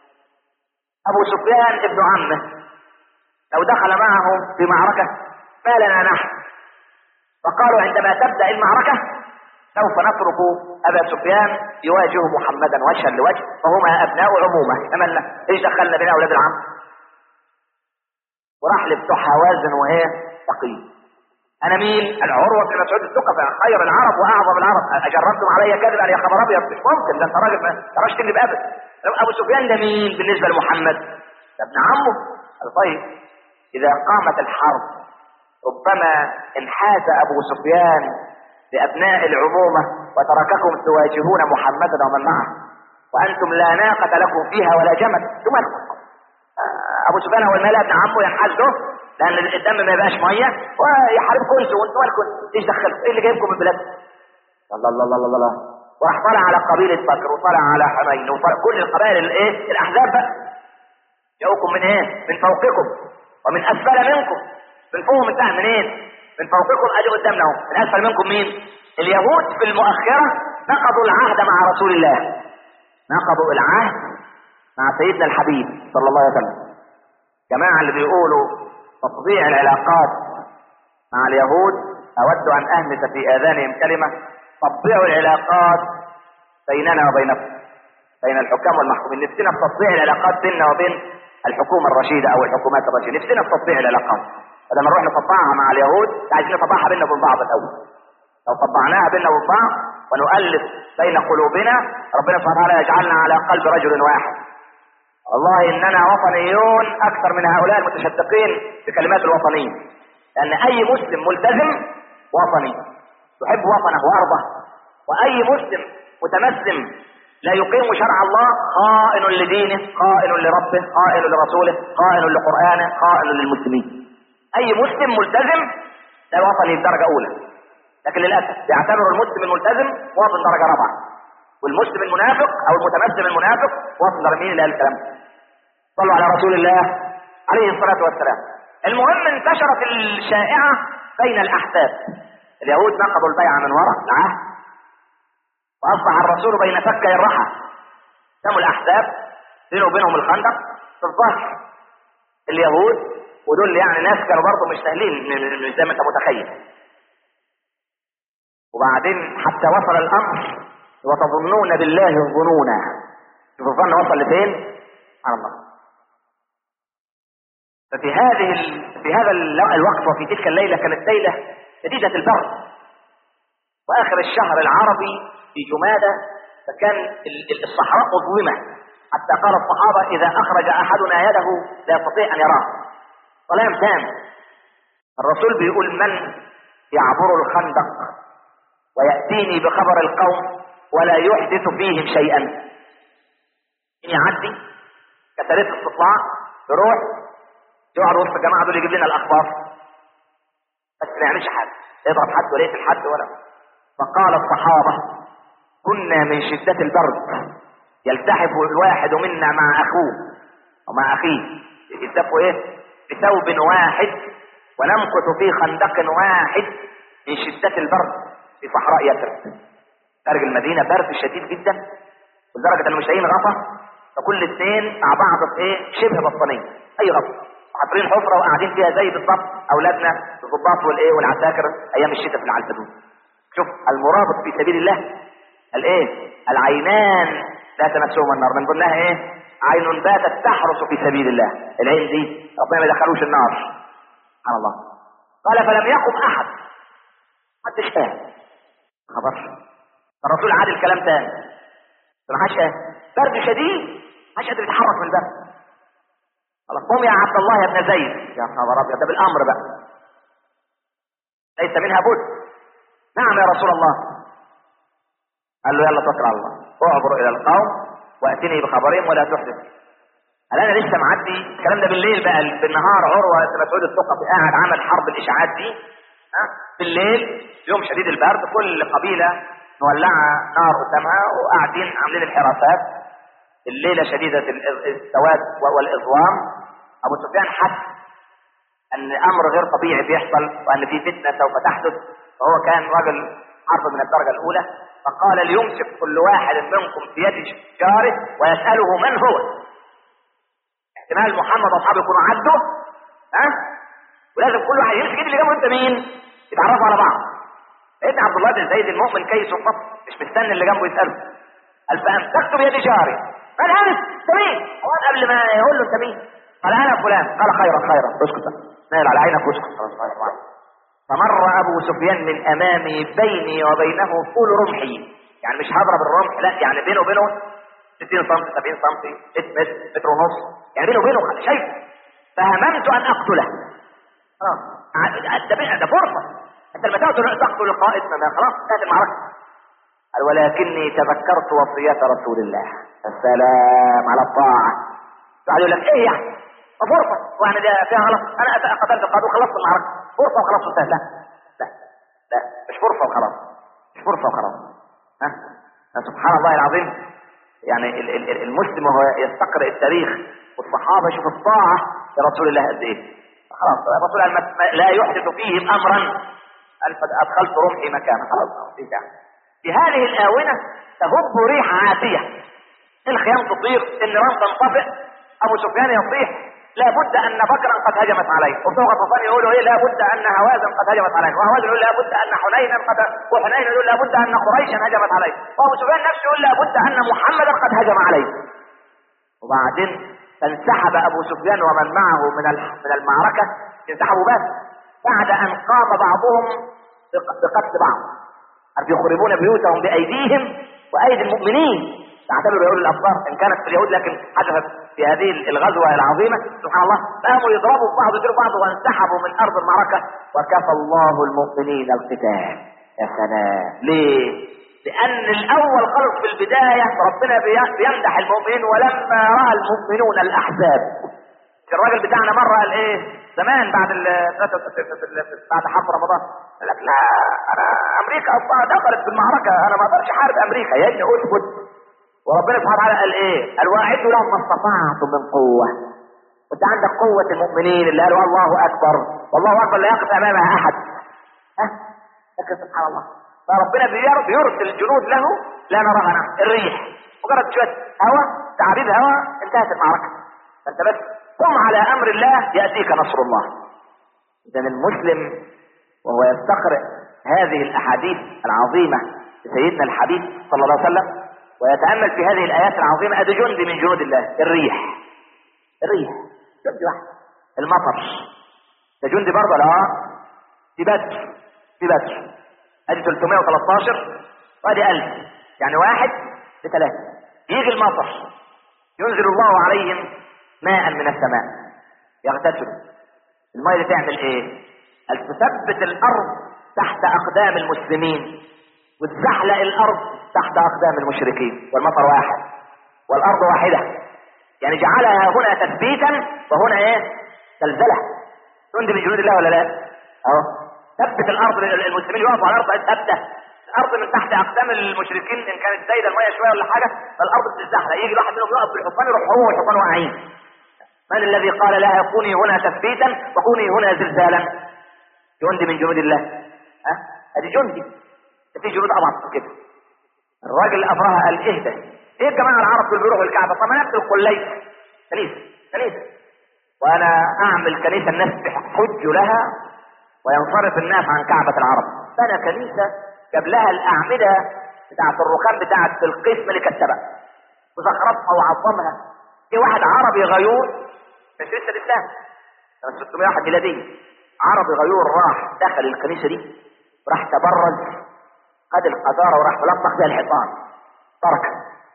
ابو سفيان ابن عمه لو دخل معه في معركة ما لنا نحن فقالوا عندما تبدأ المعركة سوف نترك ابا سفيان يواجه محمدا وجها لوجه فهما ابناء عمومه املنا ايش دخلنا بين اولاد العم وراح لبتوع هوازن وهي ثقيل انا مين العروه بن مسعود الثقفي خير العرب واعظم العرب اجربتم علي كذبا يا خبر ابيض مش ممكن ده انت راجل ما تراش تكذب ابدا ابو سفيان ده مين بالنسبه لمحمد ده ابن عمه قال طيب اذا قامت الحرب ربما انحاز ابو سفيان لابناء العمومه وترككم تواجهون محمدا ومن معه وانتم لا ناقه لكم فيها ولا جمل ثم ابو سفيان هو المال ابن عمه ينحاز له لان الدم ما يبقاش ميه ويحاربكم انتوا وانتوا مالكم ايش دخلكم ايه اللي جايبكم من البلاد الله الله الله الله الله وراح طلع على قبيله بكر وطلع على حنين وطلع كل القبائل الايه الاحزاب بقى جاؤكم من ايه من فوقكم ومن اسفل منكم من فوق من تحت منين من فوقكم ادي قدامنا اهو من اسفل منكم مين اليهود في المؤخره نقضوا العهد مع رسول الله نقضوا العهد مع سيدنا الحبيب صلى الله عليه وسلم جماعه اللي بيقولوا تطبيع العلاقات مع اليهود اود ان اهمس في اذانهم كلمه تطبيعوا العلاقات بيننا وبينكم بين الحكام والمحكومين نفسنا في تطبيع العلاقات بيننا وبين الحكومه الرشيده او الحكومات الرشيده نفسنا في تطبيع العلاقات بدل ما نروح نطبعها مع اليهود عايزين نطبعها بيننا وبين بعض الاول لو طبعناها بيننا وبين بعض ونؤلف بين قلوبنا ربنا سبحانه وتعالى يجعلنا على قلب رجل واحد والله اننا وطنيون اكثر من هؤلاء المتشدقين بكلمات الوطنيه لان اي مسلم ملتزم وطني يحب وطنه وارضه واي مسلم متمسم لا يقيم شرع الله خائن لدينه خائن لربه خائن لرسوله خائن لقرانه خائن للمسلمين اي مسلم ملتزم ده وطني بدرجه اولى لكن للاسف يعتبر المسلم الملتزم وطن درجه رابعه والمسلم المنافق او المتمسم المنافق وطن درجه مين اللي قال الكلام صلوا على رسول الله عليه الصلاه والسلام المهم انتشرت الشائعه بين الاحزاب اليهود نقضوا البيعه من وراء العهد واصبح الرسول بين فكي الرحى سموا الاحزاب بينه وبينهم الخندق في الظهر اليهود ودول يعني ناس كانوا برضه مش سهلين مش زي ما انت متخيل وبعدين حتى وصل الامر وتظنون بالله الظنونا شوف الظن وصل لفين سبحان الله ففي هذه ال... في هذا الوقت وفي تلك الليله كانت ليله شديده البرد واخر الشهر العربي في جمادة فكان الصحراء مظلمة حتى قال الصحابة إذا أخرج أحدنا يده لا يستطيع أن يراه ظلام تام الرسول بيقول من يعبر الخندق ويأتيني بخبر القوم ولا يحدث فيهم شيئا إن يعدي كثرة استطلاع يروح يقعد وسط الجماعة دول يجيب لنا الأخبار بس ما يعملش حاجة يضرب حد ولا يقتل حد ولا فقال الصحابة كنا من شدة البرد يلتحف الواحد منا مع أخوه ومع أخيه يلتفوا إيه بثوب واحد ونمكث في خندق واحد من شدة البرد في صحراء يثرب خارج المدينة برد شديد جدا لدرجة أنه مش لاقيين غطا فكل اثنين مع بعض في إيه شبه بطانية أي غطا حاطين حفرة وقاعدين فيها زي بالضبط أولادنا الضباط والإيه والعساكر أيام الشتاء في العلبدون شوف المرابط في سبيل الله الايه العينان لا تمسهما النار من ضمنها ايه عين باتت تحرس في سبيل الله العين دي ربنا ما يدخلوش النار سبحان الله قال فلم يقم احد محدش قام خبر الرسول عاد الكلام تاني ما حدش قام برد شديد ما قادر يتحرك من البرد خلاص قوم يا عبد الله يا ابن زيد يا خبر ابيض ده بالامر بقى ليس منها بد نعم يا رسول الله قال له يلا توكل على الله اعبر الى القوم واتني بخبرهم ولا تحدث قال انا لسه معدي الكلام ده بالليل بقى بالنهار عروه بن مسعود الثقفي قاعد عمل حرب الاشاعات دي ها بالليل يوم شديد البرد كل قبيله مولعه نار قدامها وقاعدين عاملين الحراسات الليله شديده السواد والاظلام ابو سفيان حس ان امر غير طبيعي بيحصل وان في فتنه سوف تحدث وهو كان رجل حرب من الدرجه الاولى فقال ليمسك كل واحد منكم في يد جاره ويسأله من هو احتمال محمد واصحابه يكونوا عدوا ها ولازم كل واحد يمسك اللي جنبه انت مين يتعرفوا على بعض ابن عبد الله بن زيد المؤمن كيس وقف مش مستني اللي جنبه يسأله قال فامسكت بيد جاري قال انس انت مين هو قبل ما يقول له انت مين قال انا فلان قال خيرا خيرا اسكت نايل على عينك واسكت خلاص فمر ابو سفيان من امامي بيني وبينه طول رمحي يعني مش هضرب الرمح لا يعني بينه وبينه 60 سم 70 سم 6 متر متر ونص يعني بينه وبينه شايف فهممت ان اقتله خلاص ده ده فرصه انت لما تقتل تقتل القائد ما خلاص انتهت المعركه قال ولكني تذكرت وصية رسول الله السلام على الطاعة قاعد يقول لك ايه يعني ما فرصة يعني ده فيها غلط انا قتلت القائد وخلصت المعركة فرصة وخلاص انتهت لا لا لا مش فرصة وخلاص مش فرصة وخلاص ها سبحان الله العظيم يعني المسلم وهو يستقرأ التاريخ والصحابة يشوف الطاعة لرسول الله قد ايه خلاص الرسول قال لا يحدث فيهم امرا ادخلت رمحي مكانه خلاص يعني في هذه الآونة تهب ريح عاتية الخيام تطير النيران تنطفئ أبو سفيان يصيح لابد أن بكرا قد هجمت عليه وفوق غطفان يقولوا إيه لابد أن هوازن قد هجمت عليه وهوازن يقول لابد أن حنينا قد وحنين يقول لابد أن قريشا هجمت عليه وأبو سفيان نفسه يقول لابد أن محمدا قد هجم عليه وبعدين فانسحب أبو سفيان ومن معه من من المعركة انسحبوا بس بعد أن قام بعضهم بقتل بعض يخربون بيوتهم بأيديهم وأيدي المؤمنين تعتبر يقول الأخبار إن كانت في اليهود لكن حدثت في هذه الغزوة العظيمة سبحان الله قاموا يضربوا بعض يضربوا بعض وانسحبوا من أرض المعركة وكفى الله المؤمنين القتال يا سلام ليه؟ لأن الأول خلص في البداية ربنا بيمدح المؤمنين ولما رأى المؤمنون الأحزاب الراجل بتاعنا مرة قال إيه؟ زمان بعد ال بعد حرب رمضان قال لك لا انا امريكا اصلا دخلت في المعركه انا ما اقدرش احارب امريكا يا ابني اسكت وربنا سبحانه وتعالى قال ايه؟ قال واعدوا لهم ما استطعتم من قوه وانت عندك قوه المؤمنين اللي قالوا الله اكبر والله اكبر لا يقف امامها احد ها لكن سبحان الله فربنا بيرسل الجنود له لا نراها نحن الريح مجرد شويه هواء تعابيب هواء انتهت المعركه فانت بس قم على امر الله ياتيك نصر الله اذا المسلم وهو يستقرئ هذه الاحاديث العظيمه لسيدنا الحبيب صلى الله عليه وسلم ويتامل في هذه الايات العظيمه ادي جند من جنود الله الريح الريح جند واحد المطر ده جندي برضه لا في بدر في بدر ادي 313 وادي 1000 يعني واحد لثلاثه يجي المطر ينزل الله عليهم ماء من السماء يغتسلوا الماء دي تعمل ايه قال تثبت الارض تحت اقدام المسلمين وتزحلق الارض تحت اقدام المشركين والمطر واحد والارض واحده يعني جعلها هنا تثبيتا وهنا ايه زلزله جند من جنود الله ولا لا اهو ثبت الارض المسلمين يقفوا على الارض ثابته الارض من تحت اقدام المشركين ان كانت زايده الميه شويه ولا حاجه فالارض بتتزحلق يجي واحد منهم يقف بالحصان يروح هو والحصان واقعين من الذي قال لها كوني هنا تثبيتا وكوني هنا زلزالا جندي من جنود الله ها ادي جندي في جنود اضعف من كده الراجل ابرهه قال اهدى ايه الجماعه العرب دول بيروحوا الكعبه طب ما نفس القليس كنيسه كنيسه وانا اعمل كنيسه الناس تحج لها وينصرف الناس عن كعبه العرب بنى كنيسه جاب لها الاعمده بتاعت الرخام بتاعت القيس ملك السبع وزخرفها وعظمها في واحد عربي غيور مش لسه الاسلام سنه 601 ميلاديه عربي غيور راح دخل الكنيسه دي راح تبرز خد القذاره وراح ملطخ بيها الحيطان ترك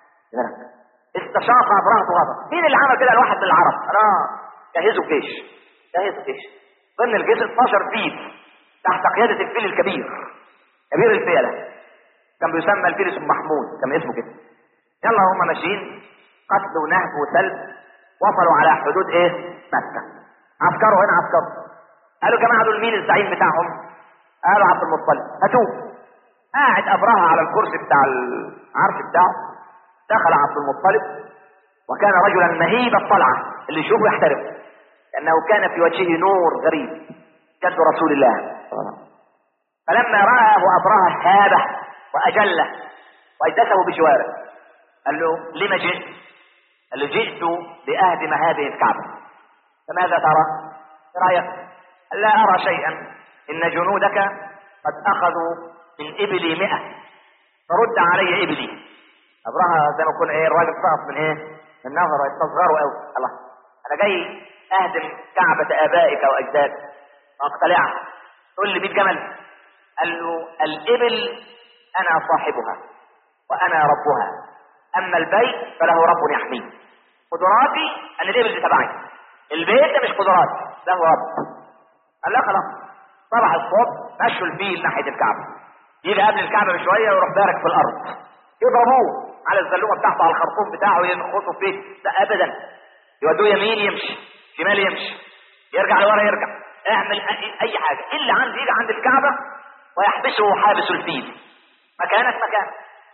استشاق ابرهة غضب مين اللي عمل كده الواحد من العرب انا جهزوا جيش جهزوا جيش ضمن الجيش 12 فيل تحت قيادة الفيل الكبير كبير الفيلة كان بيسمى الفيل اسمه محمود كان اسمه كده يلا هم ماشيين قتل ونهب وسلب وصلوا على حدود ايه مكة عسكروا هنا عسكروا قالوا يا جماعه دول مين الزعيم بتاعهم قالوا عبد المطلب هاتوه قاعد ابرهه على الكرسي بتاع العرش بتاعه دخل عبد المطلب وكان رجلا مهيب الطلعه اللي يشوفه يحترم لانه كان في وجهه نور غريب جد رسول الله فلما رآه أبرهة هابه وأجله وأجلسه بجواره قال له لم جئت؟ قال له جئت لأهدم هذه الكعبة فماذا ترى؟ رأيك؟ قال لا أرى شيئا إن جنودك قد أخذوا من إبلي مئة فرد علي إبلي أبرهة زي ما يكون إيه الراجل سقط من إيه؟ من نظر استصغره أوي الله أنا جاي أهدم كعبة آبائك وأجدادك وأقتلعها تقول لي 100 جمل قال له الإبل أنا صاحبها وأنا ربها أما البيت فله رب يحميه قدراتي أن الإبل دي تبعي البيت ده مش قدرات له رب قال لا خلاص طلع الصوت مشوا الفيل ناحية الكعبة يجي قبل الكعبة بشوية ويروح بارك في الأرض يضربوه على الزلومة بتاعته على الخرطوم بتاعه ينخصوا فيه لا أبدا يودوه يمين يمشي شمال يمشي يرجع لورا يرجع اعمل أي- أي حاجة إلا عند يجي عند الكعبة ويحبسه حابس الفيل مكانك مكان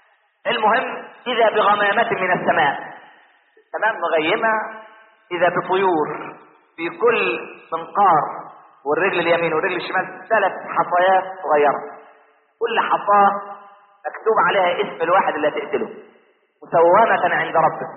المهم إذا بغمامة من السماء السماء مغيمة إذا بطيور في كل منقار والرجل اليمين والرجل الشمال ثلاث حصيات صغيرة كل حصاة مكتوب عليها اسم الواحد اللي هتقتله مسومة عند ربك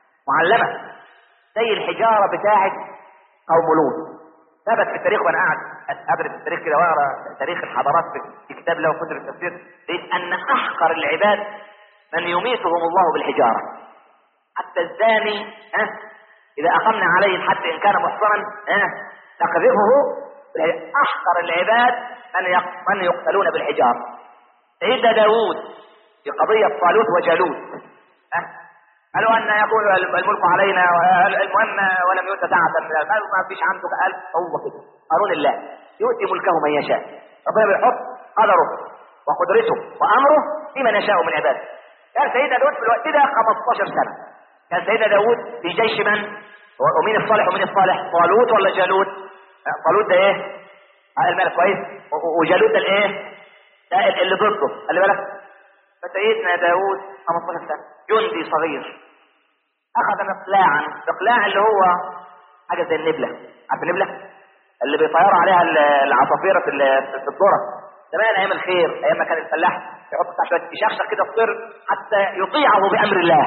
معلمة زي الحجارة بتاعت قوم لوط ثبت في التاريخ وانا قاعد ادرس التاريخ كده واقرا تاريخ الحضارات في كتاب له كتب التفسير لقيت ان احقر العباد من يميتهم الله بالحجاره حتى الزاني ها اذا اقمنا عليه الحد ان كان محصنا ها نقذفه بالحجارة. احقر العباد من يق- من يقتلون بالحجاره سيدنا داوود في قضيه طالوت وجالوت ها قالوا ان يكون الملك علينا المهم ولم يؤت سعه من المال ما فيش عنده قال هو كده قانون الله يؤتي ملكه من يشاء ربنا بيحط قدره وقدرته وامره في من يشاء من عباده كان سيدنا داود في الوقت ده 15 سنه كان سيدنا داود في جيش من ومين الصالح ومين الصالح طالوت ولا جالوت آه، طالوت ده ايه آه، الملك كويس و- و- وجالوت ده الايه ده اللي ضده خلي بالك فسيدنا داود 15 سنة جندي صغير أخذ مقلاعا مقلاع اللي هو حاجة زي النبلة عارف النبلة اللي بيطيروا عليها ال- العصافير في ال- في الذرة زمان أيام الخير أيام ما كان الفلاح يحط بتاع شوية يشخشخ كده الطير حتى يطيعه بأمر الله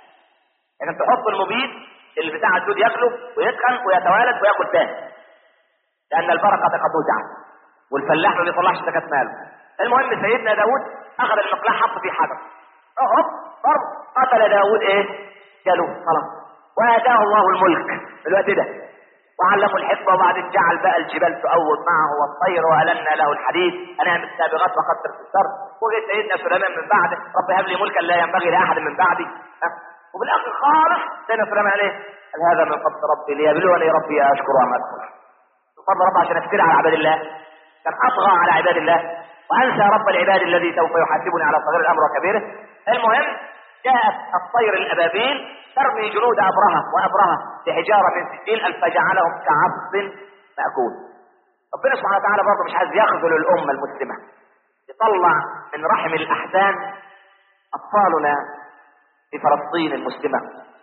يعني تحط المبيد اللي بتاع الدود ياكله ويتخن ويتوالد وياكل تاني لأن البركة قد وزعت والفلاح ما بيطلعش زكاة ماله المهم سيدنا داود أخذ المقلاع حط فيه حجر هوب ضرب قتل داود إيه؟ جالوت خلاص وآتاه الله الملك في الوقت ده وعلمه الحكمة وبعدين جعل بقى الجبال تؤوب معه والطير وألنا له الحديد أنام السابغات وقدر في السر وجد سيدنا سليمان من بعده رب هب لي ملكا لا ينبغي لأحد من بعدي ها؟ وبالآخر خالص سيدنا سليمان عليه قال هذا من فضل ربي ليبلوني ربي أشكر أم أكفر فضل رب عشان افتري على عباد الله كان اطغى على عباد الله وانسى رب العباد الذي سوف يحاسبني على صغير الامر وكبيره المهم جاءت الطير الابابيل ترمي جنود ابرهه وابرهه بحجاره من سجيل فجعلهم كعصف ماكول ربنا سبحانه وتعالى برضه مش عايز يخذل الامه المسلمه يطلع من رحم الاحزان اطفالنا في فلسطين المسلمه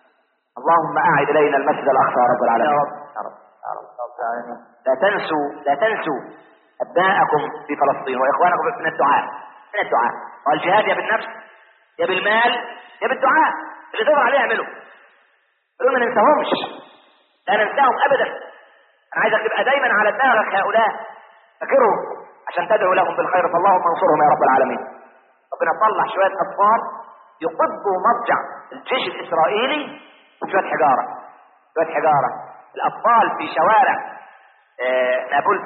اللهم اعد الينا المسجد الاقصى يا رب العالمين يا رب يا رب يا رب, يا رب العالمين. لا تنسوا لا تنسوا ابناءكم في فلسطين واخوانكم من الدعاء من الدعاء والجهاد يا بالنفس يا بالمال يا بالدعاء اللي تقدر عليه اعمله دول ما ننساهمش لا ننساهم ابدا انا عايزك تبقى دايما على دماغك هؤلاء فاكرهم عشان تدعو لهم بالخير فاللهم انصرهم يا رب العالمين ربنا طلع شويه اطفال يقضوا مضجع الجيش الاسرائيلي بشويه حجاره شويه حجاره الاطفال في شوارع آه، نابلس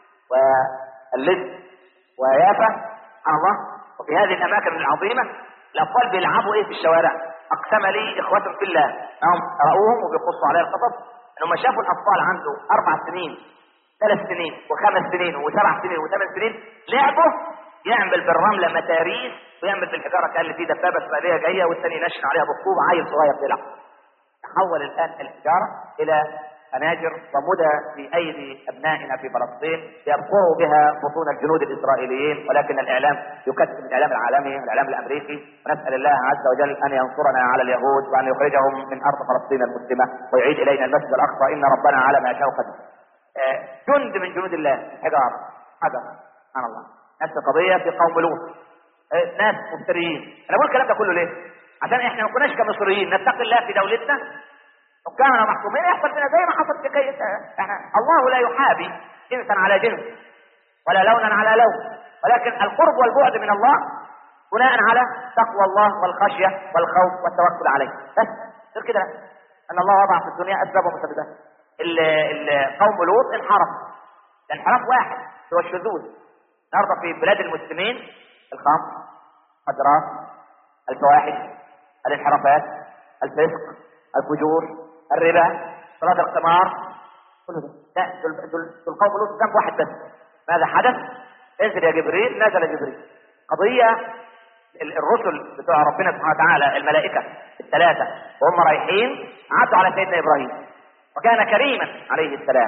واللد ويافا سبحان الله وفي هذه الاماكن العظيمه الاطفال بيلعبوا ايه في الشوارع اقسم لي اخوة في الله انهم راوهم وبيقصوا عليها القصص انهم شافوا الاطفال عنده اربع سنين ثلاث سنين وخمس سنين وسبع سنين وثمان سنين لعبوا يعمل بالرمله متاريس ويعمل بالحجاره كان في دبابه اسرائيليه جايه والثاني ينشن عليها بطوب عيل صغير بيلعب تحول الآن الحجارة إلى خناجر ومدى في أيدي أبنائنا في فلسطين يبقروا بها بطون الجنود الإسرائيليين ولكن الإعلام يكذب الإعلام العالمي والإعلام الأمريكي ونسأل الله عز وجل أن ينصرنا على اليهود وأن يخرجهم من أرض فلسطين المسلمة ويعيد إلينا المسجد الأقصى إن ربنا على ما يشاء قدير آه، جند من جنود الله حجارة حجر سبحان الله نفس القضية في قوم لوط آه، ناس مفتريين أنا بقول الكلام ده كله ليه؟ عشان احنا ما كناش كمصريين نتقي الله في دولتنا حكامنا محكومين يحصل فينا زي ما حصل في كيس احنا الله لا يحابي جنسا على جنس ولا لونا على لون ولكن القرب والبعد من الله بناء على تقوى الله والخشيه والخوف والتوكل عليه بس غير كده لا. ان الله وضع في الدنيا اسباب ومسببات ال- ال- قوم لوط انحرف الانحراف واحد هو الشذوذ النهارده في بلاد المسلمين الخمر المخدرات الفواحش الانحرافات الفسق الفجور الربا صلاة القمار كل ده لا دول دول دول قوم لوط ذنب واحد بس ماذا حدث؟ انزل يا جبريل نزل جبريل قضية ال- الرسل بتوع ربنا سبحانه وتعالى الملائكة الثلاثة وهم رايحين عدوا على سيدنا إبراهيم وكان كريما عليه السلام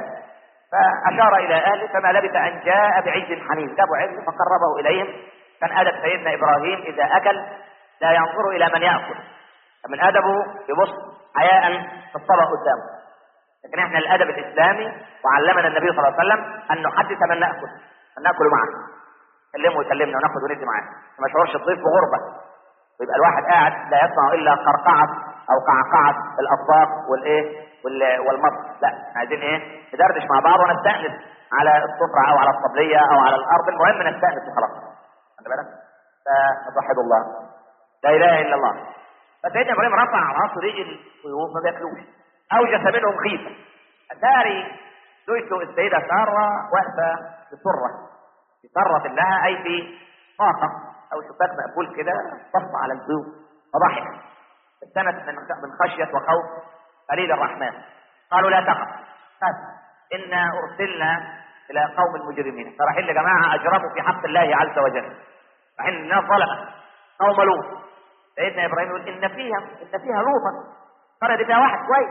فأشار إلى أهله فما لبث أن جاء بعجل حنين جابوا عجل فقربه إليهم كان أدب سيدنا إبراهيم إذا أكل لا ينظر إلى من يأكل فمن أدبه يبص حياء في الطبق قدامه لكن احنا الأدب الإسلامي وعلمنا النبي صلى الله عليه وسلم أن نحدث من نأكل أن نأكل معه نكلمه ويكلمنا وناخد وندي معاه ما يشعرش الضيف بغربة ويبقى الواحد قاعد لا يسمع إلا قرقعة أو قعقعة الأطباق والإيه وال- والمط لا عايزين إيه ندردش مع بعض ونستأنس على السفرة أو على الطبلية أو على الأرض المهم نستأنس وخلاص خد بالك فنوحد الله لا إله إلا الله فسيدنا إبراهيم رفع راسه رجل ويقوم ما بياكلوش أوجس منهم خيفة أتاري زوجته السيدة سارة واقفة بسرة في سرة لها أي في طاقة أو شباك مقفول كده بص على الضيوف فضحك ابتسمت من من خشية وخوف خليل الرحمن قالوا لا تخف خف إنا أرسلنا إلى قوم المجرمين فرايحين لجماعة أجرموا في حق الله عز وجل رايحين الناس ظلمة قوم لوط سيدنا إبراهيم يقول إن فيها إن فيها لوطا قال دي فيها واحد كويس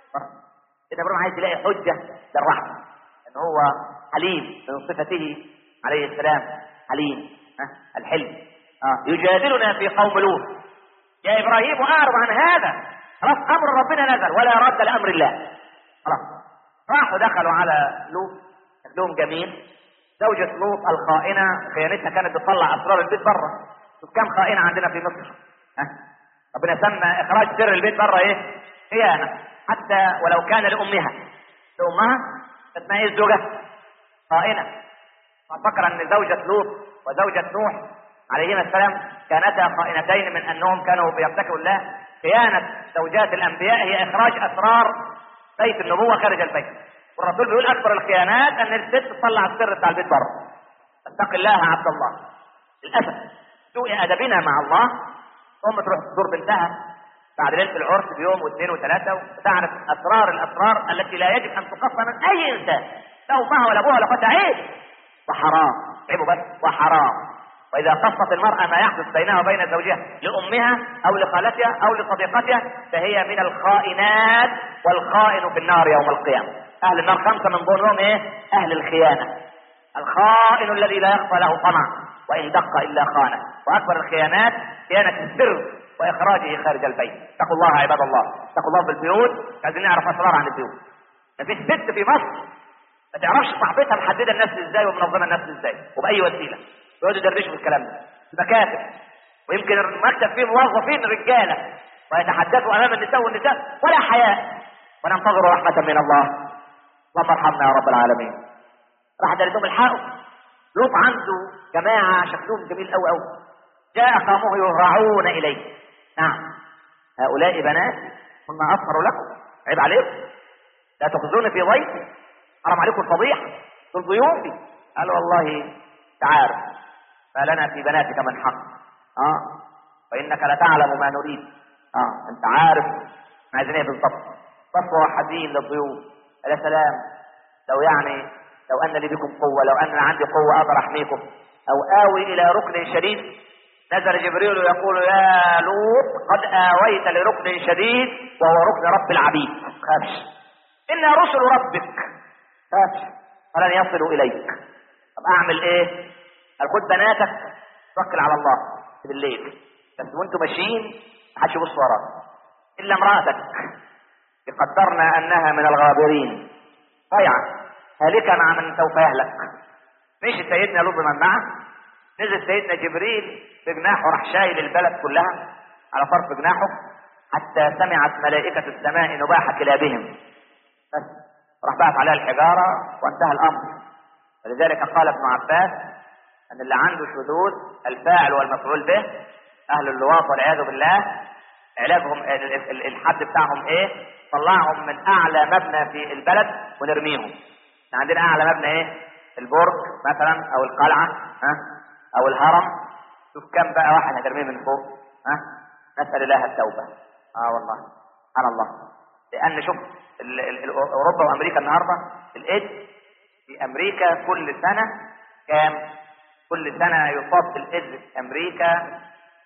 سيدنا إبراهيم عايز يلاقي حجة للرحمة إن هو حليم من صفته عليه السلام حليم ها الحلم آه. يجادلنا في قوم لوط يا ابراهيم اعرض عن هذا خلاص امر ربنا نزل ولا رد لامر الله خلاص راحوا دخلوا على لوط شكلهم جميل زوجة لوط الخائنة خيانتها كانت بتطلع اسرار البيت بره شوف كم خائنة عندنا في مصر ها ربنا سمى اخراج سر البيت بره ايه خيانة حتى ولو كان لامها لامها اسمها ايه الزوجة خائنة ففكر ان زوجة لوط وزوجة نوح عليهما السلام كانتا خائنتين من انهم كانوا بيرتكبوا الله خيانة زوجات الانبياء هي اخراج اسرار بيت النبوة خارج البيت والرسول بيقول اكبر الخيانات ان الست تطلع السر بتاع البيت بره اتق الله يا عبد الله للاسف سوء ادبنا مع الله ام تروح تزور بنتها بعد ليله العرس بيوم واثنين وثلاثه وتعرف اسرار الاسرار التي لا يجب ان تقص من اي انسان لا امها ولا ابوها ولا اخواتها عيب وحرام عيبه بس وحرام وإذا قصت المرأة ما يحدث بينها وبين زوجها لأمها أو لخالتها أو لصديقتها فهي من الخائنات والخائن في النار يوم القيامة أهل النار خمسة من ضمنهم إيه؟ أهل الخيانة الخائن الذي لا يخفى له طمع وإن دق إلا خانه وأكبر الخيانات خيانة السر وإخراجه خارج البيت اتقوا الله عباد الله اتقوا الله في البيوت عايزين نعرف أسرار عن البيوت مفيش ست في مصر ما تعرفش صاحبتها محدده النفس ازاي ومنظمه النفس ازاي وباي وسيله يقعدوا يدردشوا في الكلام ده المكاتب ويمكن المكتب فيه موظفين رجاله ويتحدثوا امام النساء والنساء ولا حياء وننتظر رحمه من الله اللهم ارحمنا يا رب العالمين راح دلتهم الحق لوط عنده جماعه شكلهم جميل قوي قوي جاء قومه يهرعون اليه نعم هؤلاء بنات هن اطهر لكم عيب عليكم لا تخزوني في ضيفي حرام عليكم الفضيحة دول ضيوفي قال والله تعارف ما لنا في بناتك من حق اه فإنك لتعلم ما نريد اه انت عارف احنا عايزين ايه بالظبط صفوة حزين للضيوف يا سلام لو يعني لو ان لي بكم قوة لو ان عندي قوة اقدر احميكم او اوي الى ركن شديد نزل جبريل يقول يا لوط قد اويت لركن شديد وهو ركن رب العبيد خافش إنا رسل ربك خافش فلن يصلوا إليك طب أعمل إيه؟ قال خد بناتك توكل على الله بالليل بس وانتم ماشيين محدش يبص وراك إلا امرأتك قدرنا أنها من الغابرين ضيعة هالكا مع من سوف يهلك مشي سيدنا لوط من معه نزل سيدنا جبريل بجناحه راح شايل البلد كلها على طرف جناحه حتى سمعت ملائكة السماء نباح كلابهم بس راح بعت عليها الحجارة وانتهى الأمر ولذلك قال ابن عباس أن اللي عنده شذوذ الفاعل والمفعول به أهل اللواط والعياذ بالله علاجهم ال- ال- الحد بتاعهم إيه؟ طلعهم من أعلى مبنى في البلد ونرميهم. إحنا عندنا أعلى مبنى إيه؟ البرج مثلا او القلعه ها او الهرم شوف كم بقى واحد هترميه من فوق ها نسال الله التوبه اه والله سبحان الله لان شوف ال ال ال اوروبا وامريكا النهارده الايدز في امريكا كل سنه كام كل سنه يصاب بالايدز في امريكا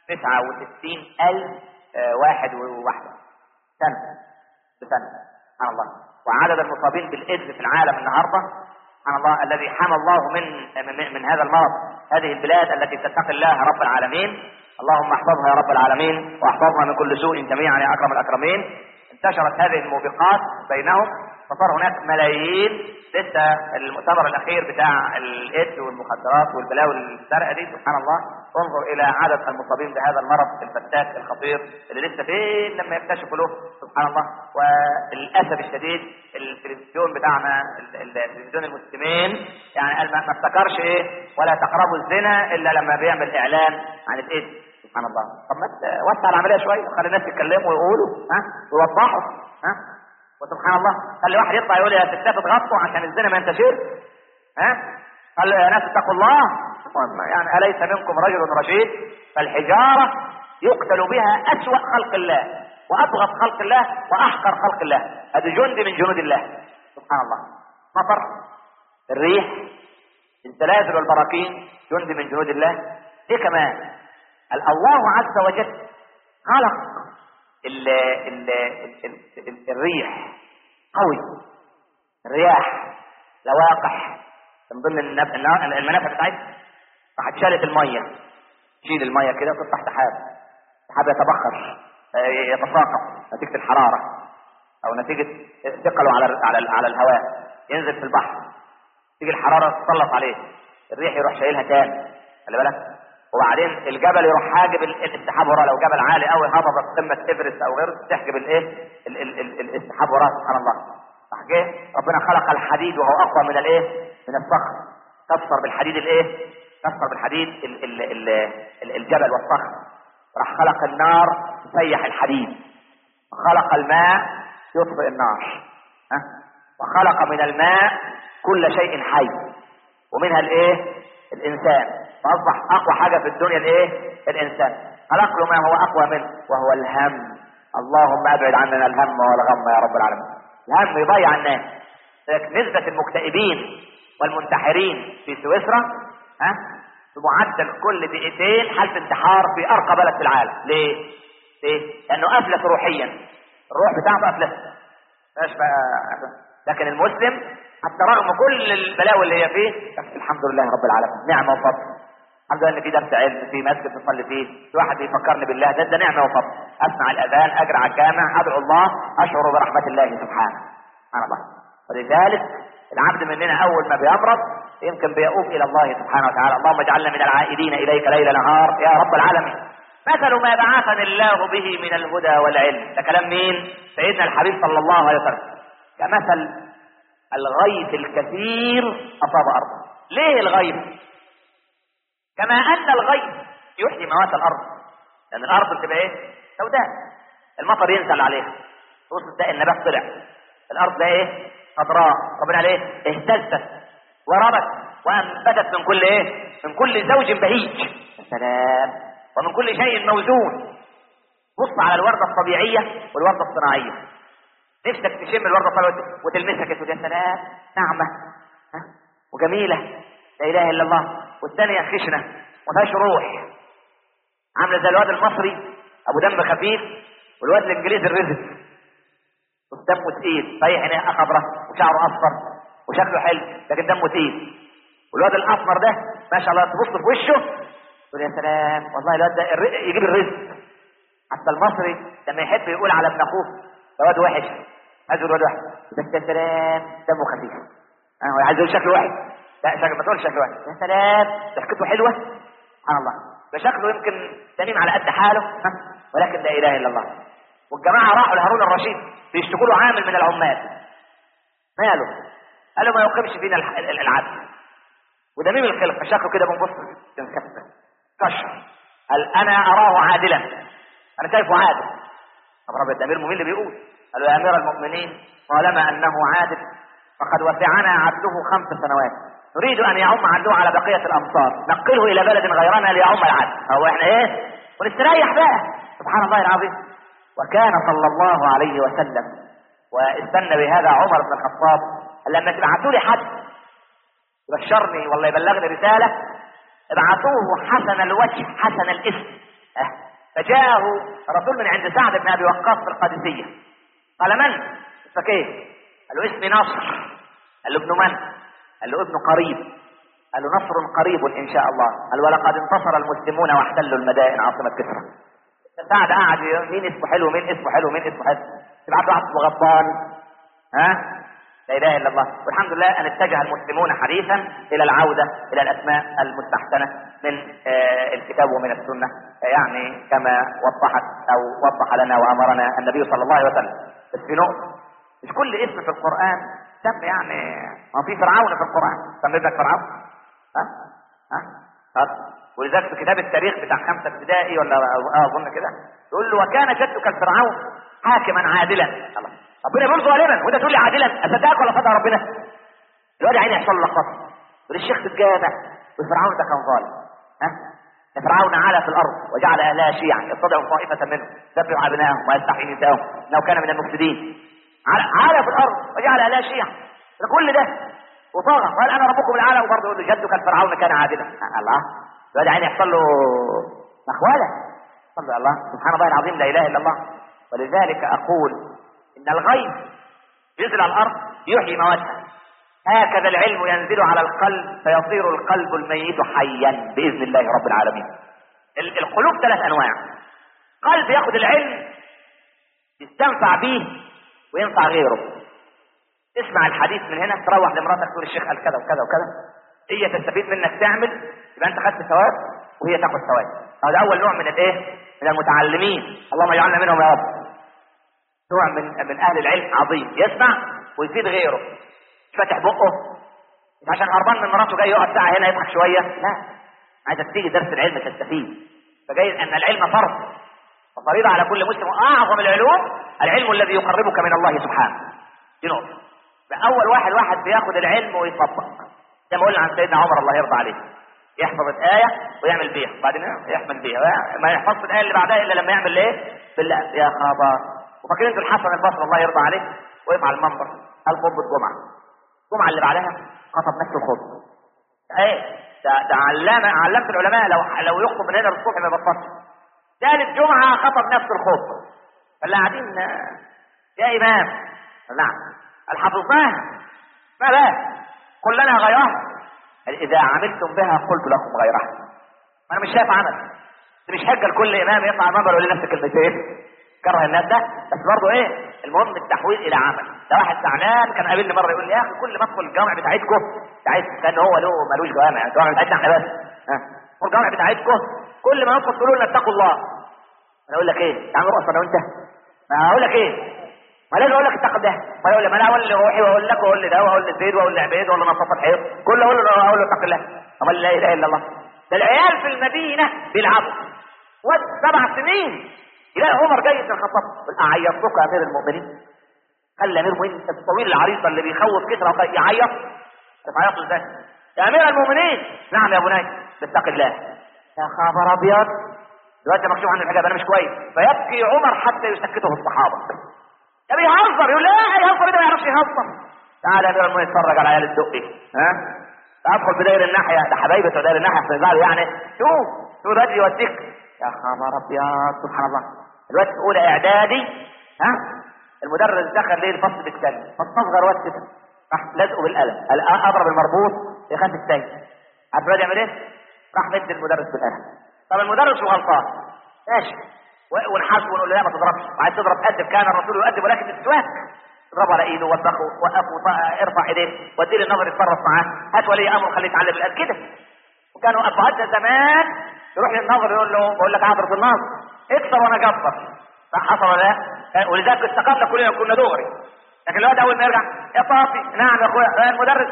69 الف آه، واحد وواحده سنه بسنه سبحان الله وعدد المصابين بالايدز في العالم النهارده سبحان الله الذي حمى الله من من, من هذا المرض هذه البلاد التي تتقي الله رب العالمين اللهم احفظها يا رب العالمين واحفظنا من كل سوء جميعا يا اكرم الاكرمين انتشرت هذه الموبقات بينهم فصار هناك ملايين لسه المؤتمر الاخير بتاع الايدز والمخدرات والبلاوي السرقه دي سبحان الله انظر الى عدد المصابين بهذا المرض الفتاك الخطير اللي لسه فين لما يكتشفوا له سبحان الله وللاسف الشديد التلفزيون بتاعنا ال- ال- التلفزيون المسلمين يعني قال ما ما افتكرش ايه ولا تقربوا الزنا الا لما بيعمل اعلان عن الايدز سبحان الله طب ما توسع العمليه شويه وخلي الناس يتكلموا ويقولوا ها ويوضحوا ها وسبحان الله خلي واحد يطلع يقول يا ستات اتغطوا عشان الزنا ما ينتشرش ها قال يا ناس اتقوا الله يعني اليس منكم رجل رشيد فالحجاره يقتل بها اسوا خلق الله وابغض خلق الله واحقر خلق الله هذا جند من جنود الله سبحان الله مطر الريح الزلازل والبراكين جند من جنود الله ايه كمان قال الله عز وجل خلق ال ال ال ال ال الريح قوي الرياح لواقح من ضمن النب- النا- المنافع بتاعتها راحت شالت الميه تشيل الميه كده وتفتح سحاب سحاب يتبخر آه، يتساقط نتيجه الحراره او نتيجه ثقله على ال- على ال- على الهواء ينزل في البحر تيجي الحراره تسلط عليه الريح يروح شايلها تاني خلي بالك وبعدين الجبل يروح حاجب ال- السحاب وراه لو جبل عالي قوي هبط قمه ايفرست او غيره تحجب الايه ال- ال- ال- ال- السحاب وراه سبحان الله راح جه ربنا خلق الحديد وهو اقوى من الايه من الصخر كسر بالحديد الايه كسر بالحديد ال ال ال ال الجبل والصخر راح خلق النار تسيح الحديد خلق الماء يطفئ النار ها وخلق من الماء كل شيء حي ومنها الايه الانسان فاصبح اقوى حاجه في الدنيا الايه الانسان خلق له ما هو اقوى منه وهو الهم اللهم ابعد عننا الهم والغم يا رب العالمين الهم يضيع الناس لكن نسبه المكتئبين والمنتحرين في سويسرا ها بمعدل كل دقيقتين حالة انتحار في ارقى بلد في العالم ليه؟ ليه؟ لانه افلس روحيا الروح بتاعته افلس مش بقى لكن المسلم حتى رغم كل البلاوي اللي هي فيه بس الحمد لله رب العالمين نعمه وفضل الحمد لله ان في درس علم في مسجد نصلي فيه في واحد بيفكرني بالله ده ده نعمه وفضل اسمع الاذان اجري على الجامع ادعو الله اشعر برحمه الله سبحانه سبحان الله ولذلك العبد مننا اول ما بيمرض يمكن بيؤوب الى الله سبحانه وتعالى اللهم اجعلنا من العائدين اليك ليل نهار يا رب العالمين مثل ما بعثني الله به من الهدى والعلم ده كلام مين سيدنا الحبيب صلى الله عليه وسلم كمثل الغيث الكثير اصاب ارضه ليه الغيث كما ان الغيث يحيي موات الارض لان الارض بتبقى ايه سوداء المطر ينزل عليها تبص تلاقي النبات طلع الارض ده ايه خضراء ربنا عليه اهتزت وربت وانبتت من كل ايه من كل زوج بهيج يا سلام ومن كل شيء موزون بص على الورده الطبيعيه والورده الصناعيه نفسك تشم الورده الطبيعيه وتلمسها كده تقول يا سلام ناعمه ها؟ وجميله لا اله الا الله والثانيه خشنه ما فيهاش روح عامله زي الواد المصري ابو دم خفيف والواد الانجليزي الرزق دمه تقيل صحيح عينيه خضراء وشعره اصفر وشكله حلو لكن دمه تقيل والواد الاسمر ده ما شاء الله تبص في وشه تقول يا سلام والله الواد ده الر- يجيب الرزق حتى المصري لما يحب يقول على ابن اخوه ده واد وحش عايز يقول واد وحش بس يا سلام دمه خفيف انا هو عايز يقول شكله وحش لا شكله ما تقولش شكله وحش يا سلام ضحكته حلوه سبحان الله ده شكله يمكن تميم على قد حاله ها؟ ولكن لا اله الا الله والجماعه راحوا لهارون الرشيد بيشتكوا له عامل من العمال ماله قالوا ما يقيمش فينا الح- ال- العدل وده مين الخلق شكله كده بنبص كده كشر قال انا اراه عادلا انا شايفه عادل طب رب ده امير المؤمنين اللي بيقول قال له يا امير المؤمنين طالما انه عادل فقد وسعنا عدله خمس سنوات نريد ان يعم عدو على بقيه الامصار نقله الى بلد غيرنا ليعم العدل هو احنا ايه ونستريح بقى سبحان الله العظيم وكان صلى الله عليه وسلم واستنى بهذا عمر بن الخطاب لما تبعتوا لي حد يبشرني والله يبلغني رساله ابعثوه حسن الوجه حسن الاسم أه. فجاءه رسول من عند سعد بن ابي وقاص في القادسيه قال من؟ اسمك ايه؟ قال له اسمي نصر قال له ابن من؟ قال له ابن قريب قال له نصر قريب ان شاء الله قال ولقد انتصر المسلمون واحتلوا المدائن عاصمه كسرى سعد قاعد مين اسمه حلو مين اسمه حلو مين اسمه حلو تبعت واحد اسمه غضبان ها لا اله الا الله والحمد لله ان اتجه المسلمون حديثا الى العوده الى الاسماء المستحسنه من آه الكتاب ومن السنه آه يعني كما وضحت او وضح لنا وامرنا النبي صلى الله عليه وسلم بس في نقطه مش كل اسم في القران سم يعني ما في فرعون في القران سم ابنك فرعون ها ها طب ولذلك في كتاب التاريخ بتاع خمسه ابتدائي ولا اه اظن كده يقول له وكان جدك الفرعون حاكما عادلا الله ربنا يقول ظالما وانت تقول لي عادلا اصدقك ولا صدق ربنا الواد عيني يحصل له لخبطه يقول الشيخ في الجامع وفرعون ده كان ظالم ها فرعون علا في الارض وجعل اهلها شيعا يستضعف طائفه منهم يذبح ابنائهم ويستحيي نساءهم انه كان من المفسدين علا في الارض وجعل اهلها شيعا كل ده وطاغى قال انا ربكم الاعلى وبرضه يقول له جدك الفرعون كان عادلا الله الواد عيني يحصل له مخوله صلى الله سبحان الله العظيم لا اله الا الله ولذلك اقول ان الغيب ينزل على الارض يحيي مواتها هكذا العلم ينزل على القلب فيصير القلب الميت حيا باذن الله رب العالمين القلوب ثلاث انواع قلب ياخذ العلم يستنفع به وينفع غيره اسمع الحديث من هنا تروح لمراتك تقول الشيخ قال كذا وكذا وكذا هي تستفيد منك تعمل يبقى انت خدت ثواب وهي تاخذ ثواب هذا اول نوع من الايه من المتعلمين اللهم اجعلنا منهم يا رب نوع من من اهل العلم عظيم يسمع ويزيد غيره مش فاتح بقه مش عشان هربان من مراته جاي يقعد ساعه هنا يضحك شويه لا عايزك تيجي درس العلم تستفيد فجايز ان العلم فرض وفريضه على كل مسلم واعظم العلوم العلم الذي يقربك من الله سبحانه دي نقطه اول واحد واحد بياخد العلم ويطبق زي ما قلنا عن سيدنا عمر الله يرضى عليه يحفظ الآية ويعمل بيها بعدين يحمل بيها ما يحفظش الآية اللي بعدها إلا لما يعمل إيه؟ بالله يا خبر وفاكرين انتوا الحسن البصري الله يرضى عليه وقف على المنبر قال خطبة جمعة الجمعة اللي بعدها خطب نفس الخطبة ايه ده ده علم علمت العلماء لو لو يخطب من هنا للصبح ما يبطلش ثالث جمعة خطب نفس الخطبة فاللي قاعدين يا إمام نعم الحفظناها ما بقى كلنا غيرها إذا عملتم بها قلت لكم غيرها أنا مش شايف عمل مش حجة لكل إمام يطلع المنبر ويقول لنفسه كلمتين كره الناس ده بس برضه إيه المهم التحويل إلى عمل ده واحد زعلان كان قابلني مرة يقول لي يا أخي كل ما أدخل الجامع بتاعتكم بتاعتكم كان هو له ملوش جوامع الجامع بتاعتنا إحنا بس ها الجامع بتاعتكم كل ما ندخل تقولوا لنا اتقوا الله أنا أقول لك إيه تعالوا نرقص أنا وأنت ما أقول لك إيه ما لازم اقول لك اتقي ده ما يقول لي ما انا اقول لروحي واقول لك واقول لده واقول لزيد واقول لعبيد واقول لنصف الحيط كله اقول له اقول له اتق الله امال لا اله الا الله ده العيال في المدينه بيلعبوا واد سبع سنين يلاقي عمر جاي بن الخطاب يقول اعيطتك يا امير المؤمنين خلي امير المؤمنين الطويل العريض اللي بيخوف كسرى يعيط تعيط ازاي يا امير المؤمنين نعم يا بني اتق الله يا خبر ابيض دلوقتي مكشوف عن الحجاب انا مش كويس فيبكي عمر حتى يسكته الصحابه ده بيهزر يقول لا يهزر ده ما يعرفش يهزر تعال يا امير المؤمنين اتفرج على عيال الدقي ها ادخل بداير الناحيه ده حبايبي بتوع داير الناحيه في الزعل يعني شوف شوف الواد يوديك يا خبر ابيض سبحان الله الواد في اولى اعدادي ها المدرس دخل ليه الفصل بيتكلم فاستصغر واد كده راح لازقه بالقلم قال اضرب المربوط يخاف السيف عارف الواد يعمل ايه؟ راح مد المدرس بالقلم طب المدرس غلطان ماشي ونحاسبه ونقول له لا ما تضربش وعايز تضرب ادب كان الرسول يؤدب ولكن السواك اضربه على ايده وبخه وقفه ارفع ايديه وديه للنظر يتصرف معاه هات ولي امر خليه يتعلم الادب كده وكانوا ابهاتنا زمان يروح للنظر يقول له بقول لك اعذر في النظر اكسر وانا اجبر صح حصل ولا لا؟ ولذلك استقمنا كلنا كنا دغري لكن الواد اول ما يرجع يا طافي نعم يا اخويا المدرس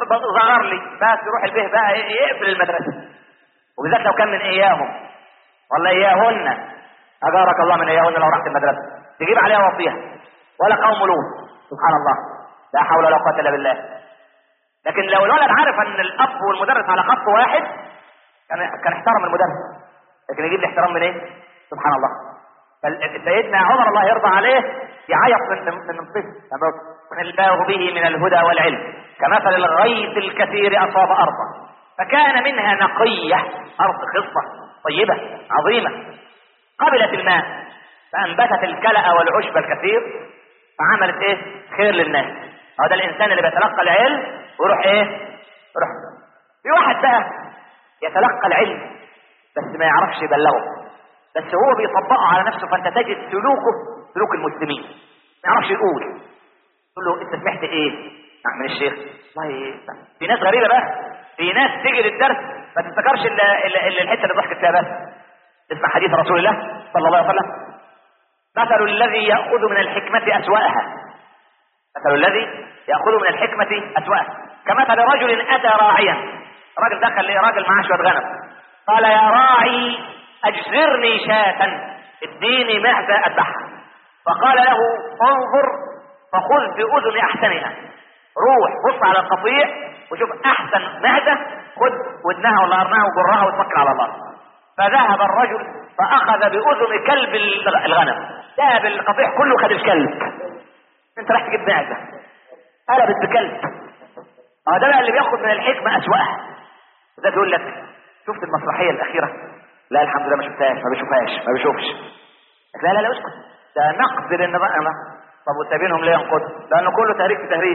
ظهر لي بس يروح البيه بقى يقفل المدرسه وبالذات لو كان من اياهم ولا اياهن اجارك الله من اياهن لو رحت المدرسه تجيب عليها وصيها ولا قوم لوط سبحان الله لا حول ولا قوه الا بالله لكن لو الولد عارف ان الاب والمدرس على خط واحد كان كان احترم المدرس لكن يجيب لي احترام من ايه؟ سبحان الله فال- سيدنا عمر الله يرضى عليه يعيط من من من الطفل لما الله به من الهدى والعلم كمثل الغيث الكثير اصاب ارضا فكان منها نقيه ارض خصبه طيبه عظيمه قبلت الماء فانبتت الكلأ والعشب الكثير فعملت ايه؟ خير للناس هذا الانسان اللي بيتلقى العلم ويروح ايه؟ يروح في واحد بقى يتلقى العلم بس ما يعرفش يبلغه بس هو بيطبقه على نفسه فانت تجد سلوكه سلوك المسلمين ما يعرفش يقول تقول له انت سمعت ايه من الشيخ والله في ناس غريبه بقى في ناس تيجي للدرس ما تفتكرش الا الا إلا الحته اللي ضحكت فيها بس اسمع حديث رسول الله صلى الله عليه وسلم مثل الذي ياخذ من الحكمه اسواها مثل الذي ياخذ من الحكمه اسواها كمثل رجل اتى راعيا راجل دخل ليه راجل معاه شويه غنم قال يا راعي اجزرني شاة اديني معزة اذبحها فقال له انظر فخذ باذن احسنها روح بص على القطيع وشوف احسن معزة خذ ودنها ولا قرنها وجرها وتوكل على الله فذهب الرجل فاخذ باذن كلب الغنم ذهب القطيع كله خد الكلب انت راح تجيب معزة قلبت بكلب اه ده بقى اللي بياخد من الحكمة اسوأها وده بيقول لك شفت المسرحية الأخيرة لا الحمد لله ما شفتهاش ما بشوفهاش ما بشوفش لا لا لا اسكت ده نقد لان بقى ما طب وسايبينهم ليه ينقد لانه كله تهريج في تهريج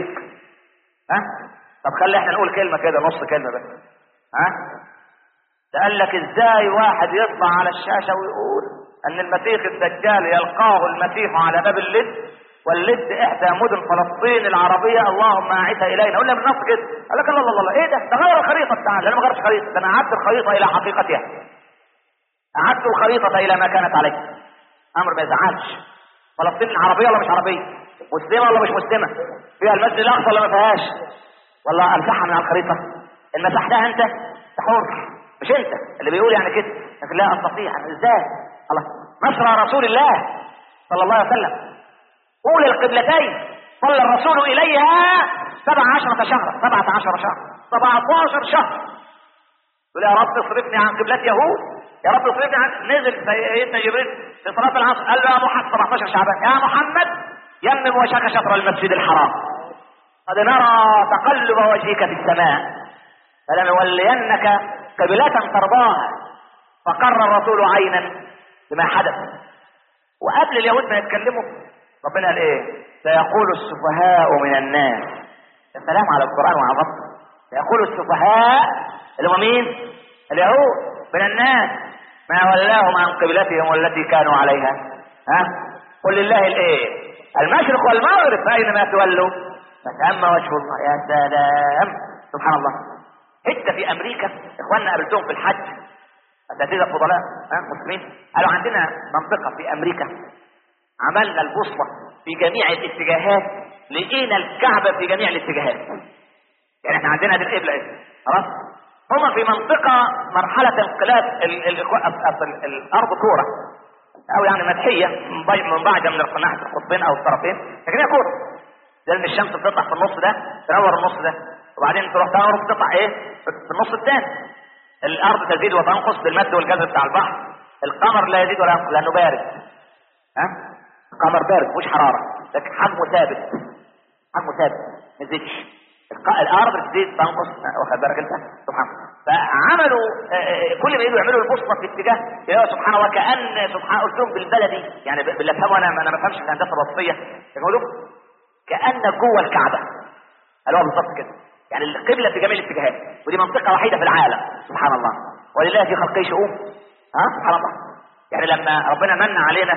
ها طب خلي احنا نقول كلمة كده نص كلمة بس ها ده قال لك ازاي واحد يطلع على الشاشة ويقول ان المسيح الدجال يلقاه المسيح على باب اللد واللد احدى مدن فلسطين العربيه اللهم اعدها الينا قلنا بالنص كده قال لك الله الله الله ايه ده ده غير الخريطه بتاعنا انا ما غيرش خريطه ده انا اعدت الخريطه الى حقيقتها اعدت الخريطه الى ما كانت عليه امر ما يزعلش فلسطين العربيه ولا مش عربيه مسلمه ولا مش مسلمه فيها المسجد الاقصى ولا ما فيهاش والله امسحها من على الخريطه ان مسحتها انت أنت حر مش انت اللي بيقول يعني كده لكن لا استطيع ازاي الله نصر رسول الله صلى الله عليه وسلم أولى القبلتين صلى الرسول إليها سبع عشرة شهرا سبعة عشر شهر سبعة عشر شهر يقول يا رب اصرفني عن قبلة يهود يا رب اصرفني عن نزل سيدنا جبريل في صلاة العصر قال له يا محمد 17 شعبان يا محمد يمم وجهك شطر المسجد الحرام قد نرى تقلب وجهك في السماء فلنولينك قبلة ترضاها فقر الرسول عينا بما حدث وقبل اليهود ما يتكلموا ربنا قال ايه سيقول السفهاء من الناس يا سلام على القرآن وعلى الرب سيقول السفهاء اللي هم مين اليهود من الناس ما ولاهم عن قبلتهم والتي كانوا عليها ها قل لله الايه المشرق والمغرب فاينما تولوا فثم وجه الله يا سلام سبحان الله حتى في امريكا اخواننا قابلتهم في الحج اساتذه فضلاء ها مسلمين قالوا عندنا منطقه في امريكا عملنا البوصله في جميع الاتجاهات لقينا الكعبه في جميع الاتجاهات يعني احنا عندنا دي القبله ايه خلاص هما في منطقه مرحله انقلاب ال ال ال الارض كوره او يعني مدحيه من بي- من بعد من القناع القطبين او الطرفين لكن هي كوره لان الشمس بتطلع في النص ده تنور النص ده وبعدين تروح تنور تطلع ايه في النص الثاني الارض تزيد وتنقص بالمد والجذب بتاع البحر القمر لا يزيد ولا ينقص لانه بارد ها القمر بارد مش حراره لكن حجمه ثابت حجمه ثابت ما يزيدش الق- الارض تزيد تنقص آه، واخد بالك انت سبحان الله فعملوا آه، آه، كل ما يجوا يعملوا البوصله في اتجاه يا سبحان الله كان سبحان قلت لهم بالبلدي يعني ب- باللي افهمه انا انا ما بفهمش في الهندسه الوصفيه يقولوا كانك جوه الكعبه قالوها بالظبط كده يعني القبله في جميع الاتجاهات ودي منطقه وحيده في العالم سبحان الله ولله في خلقه شؤون ها سبحان الله يعني لما ربنا من علينا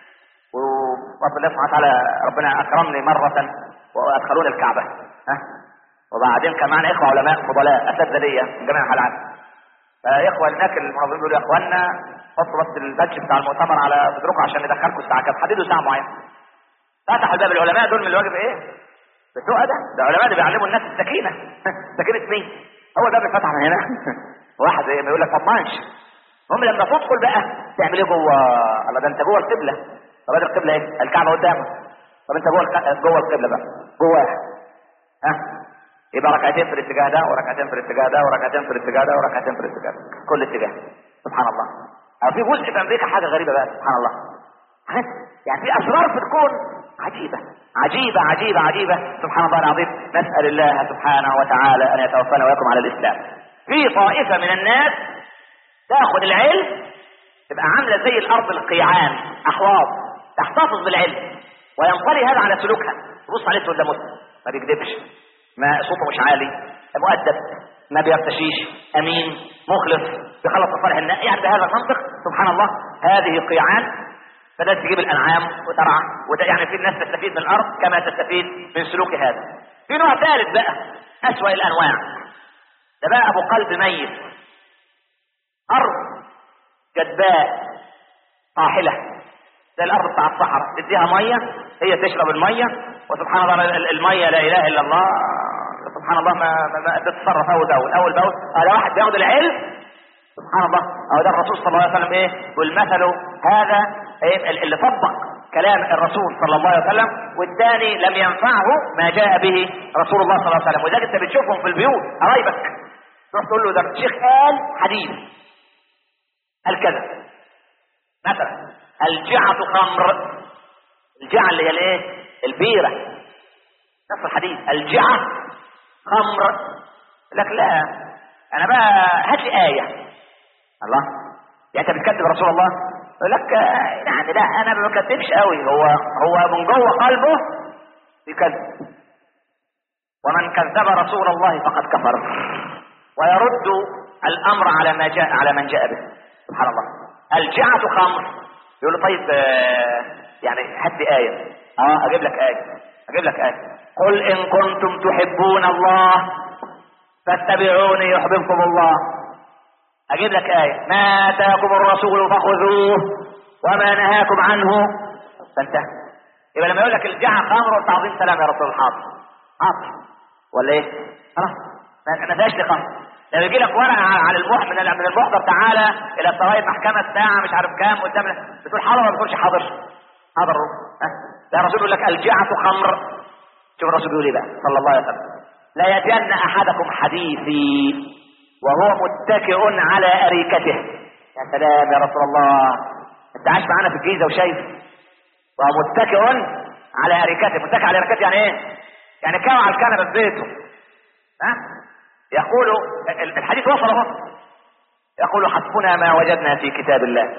ورب الله سبحانه وتعالى ربنا اكرمني مره وادخلوني الكعبه ها وبعدين كان معنا اخوه علماء فضلاء اساتذه ليا من جميع انحاء العالم فاخوه هناك المنظمين بيقولوا يا اخوانا حطوا بس البادج بتاع المؤتمر على صدركم عشان ندخلكم الساعه كام حددوا ساعه معينه فتحوا الباب العلماء دول من الواجب ايه؟ بالسوء ده ده علماء اللي بيعلموا الناس السكينه سكينه مين؟ هو الباب اتفتح من هنا واحد زي ما يقول لك طمنش المهم لما تدخل بقى تعمل ايه جوه الله ده انت جوه القبله طب ادي القبله ايه؟ الكعبه قدامك طب انت جوه الق- جوه القبله بقى جواها ها يبقى ركعتين في الاتجاه ده وركعتين في الاتجاه ده وركعتين في الاتجاه ده وركعتين في الاتجاه ده كل اتجاه سبحان الله أو في جزء في امريكا حاجه غريبه بقى سبحان الله حاجات يعني في اسرار في الكون عجيبه عجيبه عجيبه عجيبه سبحان الله العظيم نسال الله سبحانه وتعالى ان يتوفانا واياكم على الاسلام في طائفه من الناس تاخذ العلم تبقى عامله زي الارض القيعان احواض تحتفظ بالعلم وينطلي هذا على سلوكها تبص عليه تقول ده مسلم ما بيكذبش ما صوته مش عالي مؤدب ما بيرتشيش امين مخلص بيخلص مصالح الناس يعني بهذا المنطق سبحان الله هذه قيعان بدات تجيب الانعام وترعى وده يعني في الناس تستفيد من الارض كما تستفيد من سلوك هذا في نوع ثالث بقى اسوا الانواع ده بقى ابو قلب ميت ارض جدباء طاحله زي الارض بتاع الصحراء تديها ميه هي تشرب الميه وسبحان الله ال- الميه لا اله الا الله سبحان الله ما, ما, ما تتصرف اول باول اول باول هذا واحد بياخد العلم سبحان الله او ده الرسول صلى الله عليه وسلم ايه والمثل هذا إيه ال- اللي طبق كلام الرسول صلى الله عليه وسلم والثاني لم ينفعه ما جاء به رسول الله صلى الله عليه وسلم وذلك انت بتشوفهم في البيوت قرايبك تروح تقول له ده الشيخ قال حديث قال كذا مثلا الجعة خمر الجعة اللي هي الايه البيرة نفس الحديث الجعة خمر لك لا انا بقى هات لي آية الله يعني انت بتكذب رسول الله يقول لك آه، يعني لا انا ما بكذبش قوي هو هو من جوه قلبه بيكذب ومن كذب رسول الله فقد كفر ويرد الامر على ما جاء على من جاء به سبحان الله الجعة خمر يقول له طيب آه، يعني هات لي آية اه اجيب لك آية اجيب لك آية قل ان كنتم تحبون الله فاتبعوني يحببكم الله اجيب لك آية ما اتاكم الرسول فخذوه وما نهاكم عنه فانتهى يبقى لما يقول لك الجعة خمر وتعظيم سلام يا رسول الله حاضر حاضر ولا ايه؟ خلاص ما ما فيهاش لقاء لما يجي لك ورقه على على المح من ال- من المحضر تعالى الى سرايا محكمه الساعه مش عارف كام قدام بتقول حاضر ولا ما بتقولش حاضر؟ حاضر ها؟ لا الرسول يقول لك الجعة خمر شوف الرسول بيقول ايه بقى صلى الله عليه وسلم لا يتين احدكم حديثي وهو متكئ على اريكته يا سلام يا رسول الله انت عايش معانا في الجيزه وشايف وهو متكئ على اريكته متكئ على اريكته يعني ايه؟ يعني كاو على الكنبه في بيته ها يقول ال- الحديث وصل اهو يقول حسبنا ما وجدنا في كتاب الله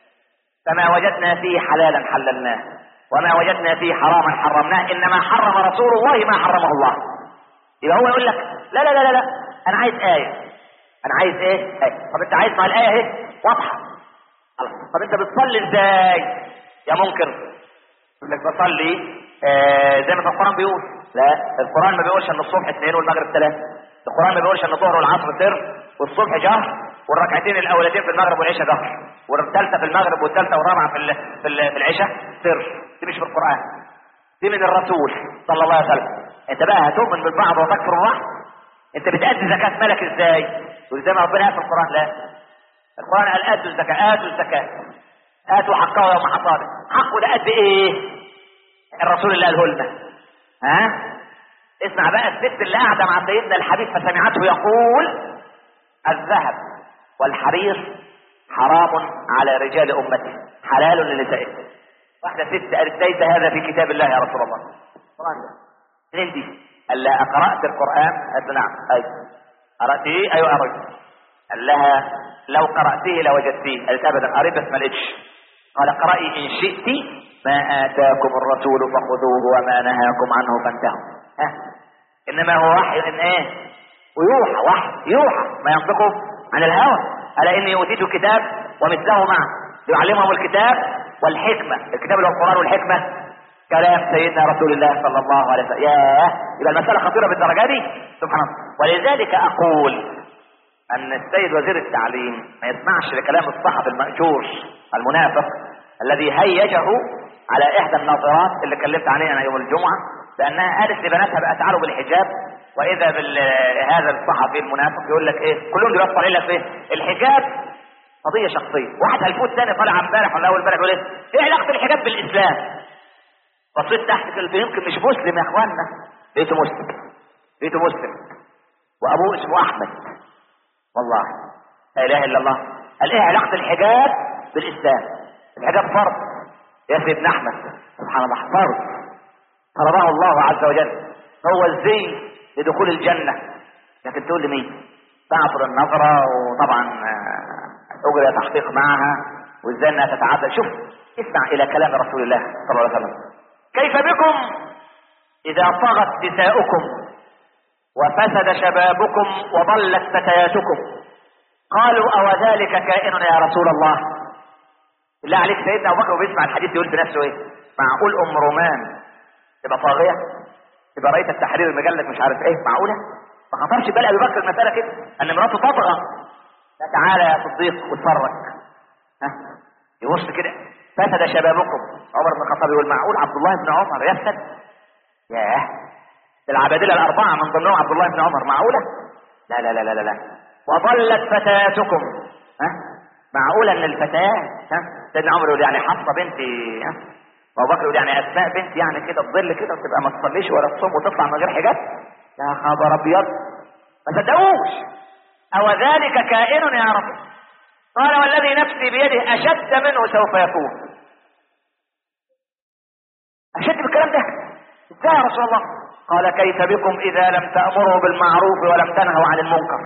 فما وجدنا فيه حلالا حللناه وما وجدنا فيه حراما حرمناه انما حرم رسول الله ما حرمه الله يبقى هو يقول لك لا لا لا لا, لا. انا عايز ايه انا عايز ايه آية. طب انت عايز مع الايه اهي واضحه خلاص. طب انت بتصلي ازاي يا منكر يقول لك بصلي آه زي ما في القران بيقول لا القران ما بيقولش ان الصبح اثنين والمغرب ثلاثه القران ما بيقولش ان الظهر والعصر سر والصبح جهر والركعتين الاولتين في المغرب والعشاء جهر والثالثه في المغرب والثالثه والرابعه في ال- في ال- في العشاء سر دي مش في القران دي من الرسول صلى الله عليه وسلم انت بقى هتؤمن بالبعض وتكفر البعض انت بتأدي زكاة مالك ازاي وزي ما ربنا قال في القرآن لا القرآن قال آتوا الزكاة آتوا الزكاة آتوا حقها يوم حصاده حقه ده قد ايه الرسول اللي قاله لنا ها اسمع بقى الست اللي قاعدة مع سيدنا الحبيب فسمعته يقول الذهب والحرير حرام على رجال أمتي حلال لنسائهم واحدة ست قالت ليس هذا في كتاب الله يا رسول الله القرآن ده منين دي؟ قال لها أقرأت القرآن؟ قالت له نعم أيوة قرأتيه؟ أيوة قرأت قال لها لو قرأتيه لوجدتيه قالت أبدا قريت بس ما لقيتش قال اقرأي إن شئت ما آتاكم الرسول فخذوه وما نهاكم عنه فانتهوا ها إنما هو وحي إن إيه ويوحى وحي يوحى ما ينطقه عن الهوى ألا إني أوتيت كتاب ومثله معه ليعلمهم الكتاب والحكمة الكتاب اللي هو القرآن والحكمة كلام سيدنا رسول الله صلى الله عليه وسلم ياه يبقى المسألة خطيرة بالدرجة دي سبحان الله ولذلك أقول أن السيد وزير التعليم ما يسمعش لكلام الصحفي المأجور المنافق الذي هيجه على إحدى الناظرات اللي اتكلمت عليها أنا يوم الجمعة لأنها قالت لبناتها بقى تعالوا بالحجاب وإذا بهذا الصحفي المنافق يقول لك إيه كلهم دلوقتي طالعين لك إيه الحجاب قضية شخصية واحد هلفوت تاني طالع امبارح ولا أول امبارح يقول إيه إيه علاقة الحجاب بالإسلام بصيت تحت قلت يمكن مش مسلم يا اخوانا لقيته مسلم بيته مسلم وابوه اسمه احمد والله لا اله الا الله قال ايه علاقه الحجاب بالاسلام الحجاب فرض يا سيدنا احمد سبحان الله فرض فرضه الله عز وجل هو الزي لدخول الجنه لكن تقول لمين تعطر النظره وطبعا آه، اجري تحقيق معها وازاي انها تتعدى شوف اسمع الى كلام رسول الله صلى الله عليه وسلم كيف بكم اذا طغت نساؤكم وفسد شبابكم وضلت فتياتكم قالوا او ذلك كائن يا رسول الله بالله عليك سيدنا ابو بكر وبيسمع الحديث يقول في نفسه ايه معقول ام رومان تبقى طاغيه تبقى رئيس التحرير المجلد مش عارف ايه معقوله ما خطرش بال ابي بكر المساله كده ان مراته تطغى لا تعالى يا صديق واتفرج ها يبص كده فسد شبابكم عمر بن الخطاب يقول معقول عبد الله بن عمر يفسد ياه ده العبادله الاربعه من ضمنهم عبد الله بن عمر معقوله لا لا لا لا لا, لا. وضلت فتياتكم ها معقوله ان الفتيات ها سيدنا عمر يقول يعني حفصه بنتي ها وابو بكر يقول يعني اسماء بنتي يعني كده تضل كده وتبقى ما تصليش ولا تصوم وتطلع من غير حجاب يا خبر ابيض ما صدقوش او ذلك كائن يا رب قال والذي نفسي بيده اشد منه سوف يكون اشد بالكلام ده ازاي يا رسول الله قال كيف بكم اذا لم تامروا بالمعروف ولم تنهوا عن المنكر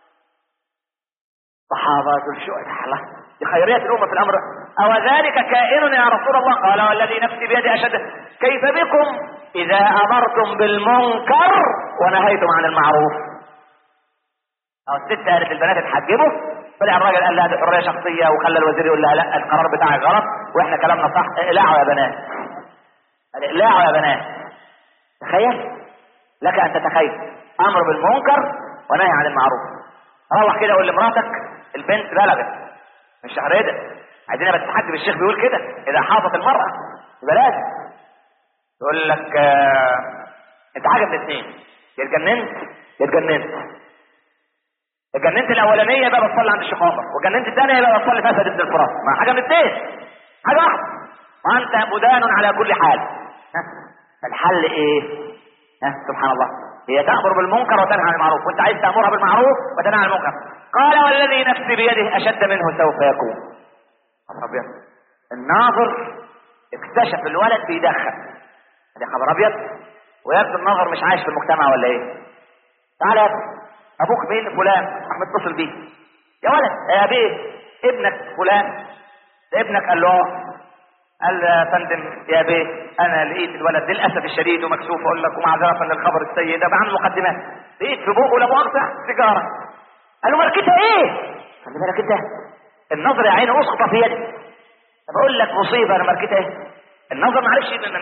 صحابة الشهداء الله دي خيرية الأمة في الأمر أو ذلك كائن يا رسول الله قال والذي نفسي بيدي أشد كيف بكم إذا أمرتم بالمنكر ونهيتم عن المعروف أو الست قالت البنات اتحجبوا طلع الراجل قال لها دي حرية شخصية وخلى الوزير يقول لها لا القرار بتاعك غلط وإحنا كلامنا صح اقلعوا يا بنات قال اقلعوا يا بنات تخيل لك أن تتخيل أمر بالمنكر ونهي عن المعروف روح كده قول لمراتك البنت بلغت مش شهرية عايزينها بس تحجب الشيخ بيقول كده اذا حاضت المرأة يبقى لازم يقول لك آه انت حاجة من الاثنين يا اتجننت يا اتجننت اتجننت الاولانية بقى بتصلي عند الشيخ عمر واتجننت الثانية بقى بتصلي في اسد ابن الفرات ما حاجة من الاثنين حاجة واحدة وانت مدان على كل حال ها الحل ايه ها سبحان الله هي تأمر بالمنكر وتنهى عن المعروف وانت عايز تأمرها بالمعروف وتنهى عن المنكر قال والذي نفسي بيده أشد منه سوف يكون أبيض الناظر اكتشف الولد بيدخن هذا خبر أبيض ويبدو الناظر مش عايش في المجتمع ولا ايه تعالى يا ابني ابوك مين فلان احمد اتصل بيه يا ولد يا ابيه ابنك فلان ده ابنك قال له اه قال يا فندم يا بيه انا لقيت الولد للاسف الشديد ومكسوف اقول لك ومعذره للخبر السيء ده بعمل مقدمات لقيت في بقه لا مؤاخذه سيجاره قال له ماركتها ايه؟ خلي بالك انت النظر يا عيني اسقط في يدي طب اقول لك مصيبه انا ماركتها ايه؟ النظر معلش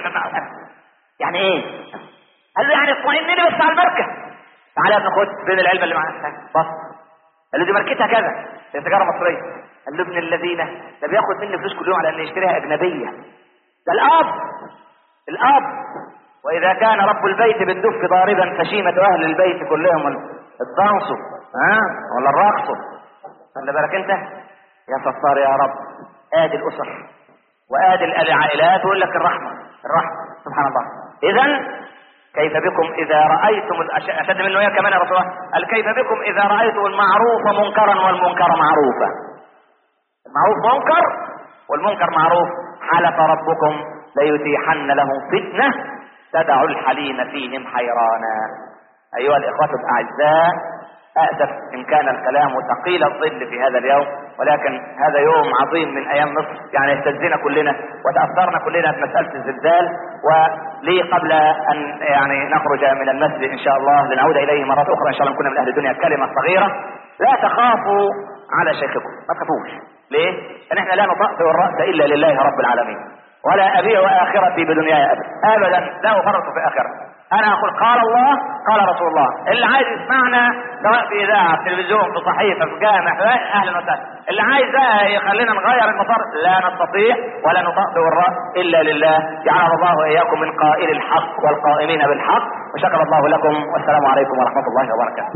يعني ايه؟ قال له يعني اطمئن لي بس على الماركه تعالى يا ابن خد فين العلبه اللي معاك بص قال له دي ماركتها كذا هي سيجاره مصريه قال له ابن الذين ده بياخد مني فلوس كل يوم على ان يشتريها اجنبيه ده الاب الاب واذا كان رب البيت بالدف ضاربا فشيمه اهل البيت كلهم الدانس ها ولا الرقص خلي بالك انت يا ستار يا رب ادي الاسر وادي العائلات ويقول لك الرحمه الرحمه سبحان الله اذا كيف بكم اذا رايتم الأش- اشد منه ايه كمان يا رسول الله قال كيف بكم اذا رايتم المعروف منكرا والمنكر معروفا المعروف منكر والمنكر معروف حلف ربكم ليتيحن لهم فتنه تدع الحليم فيهم حيرانا ايها الاخوه الاعزاء اسف ان كان الكلام ثقيل الظل في هذا اليوم ولكن هذا يوم عظيم من ايام مصر يعني يستزينا كلنا وتاثرنا كلنا بمساله الزلزال ولي قبل ان يعني نخرج من المسجد ان شاء الله لنعود اليه مره اخرى ان شاء الله نكون من اهل الدنيا كلمه صغيره لا تخافوا على شيخكم ما تخافوش ليه؟ لان احنا لا نطأطئ الراس الا لله رب العالمين ولا ابيع اخرتي بدنياي ابدا ابدا لا افرط في اخرتي انا اقول قال الله قال رسول الله اللي عايز يسمعنا سواء في اذاعه في تلفزيون في صحيفه في جامع في اهلا وسهلا اللي عايز بقى يخلينا نغير المسار لا نستطيع ولا نطأطئ الراس الا لله جعل الله واياكم من قائل الحق والقائمين بالحق وشكر الله لكم والسلام عليكم ورحمه الله وبركاته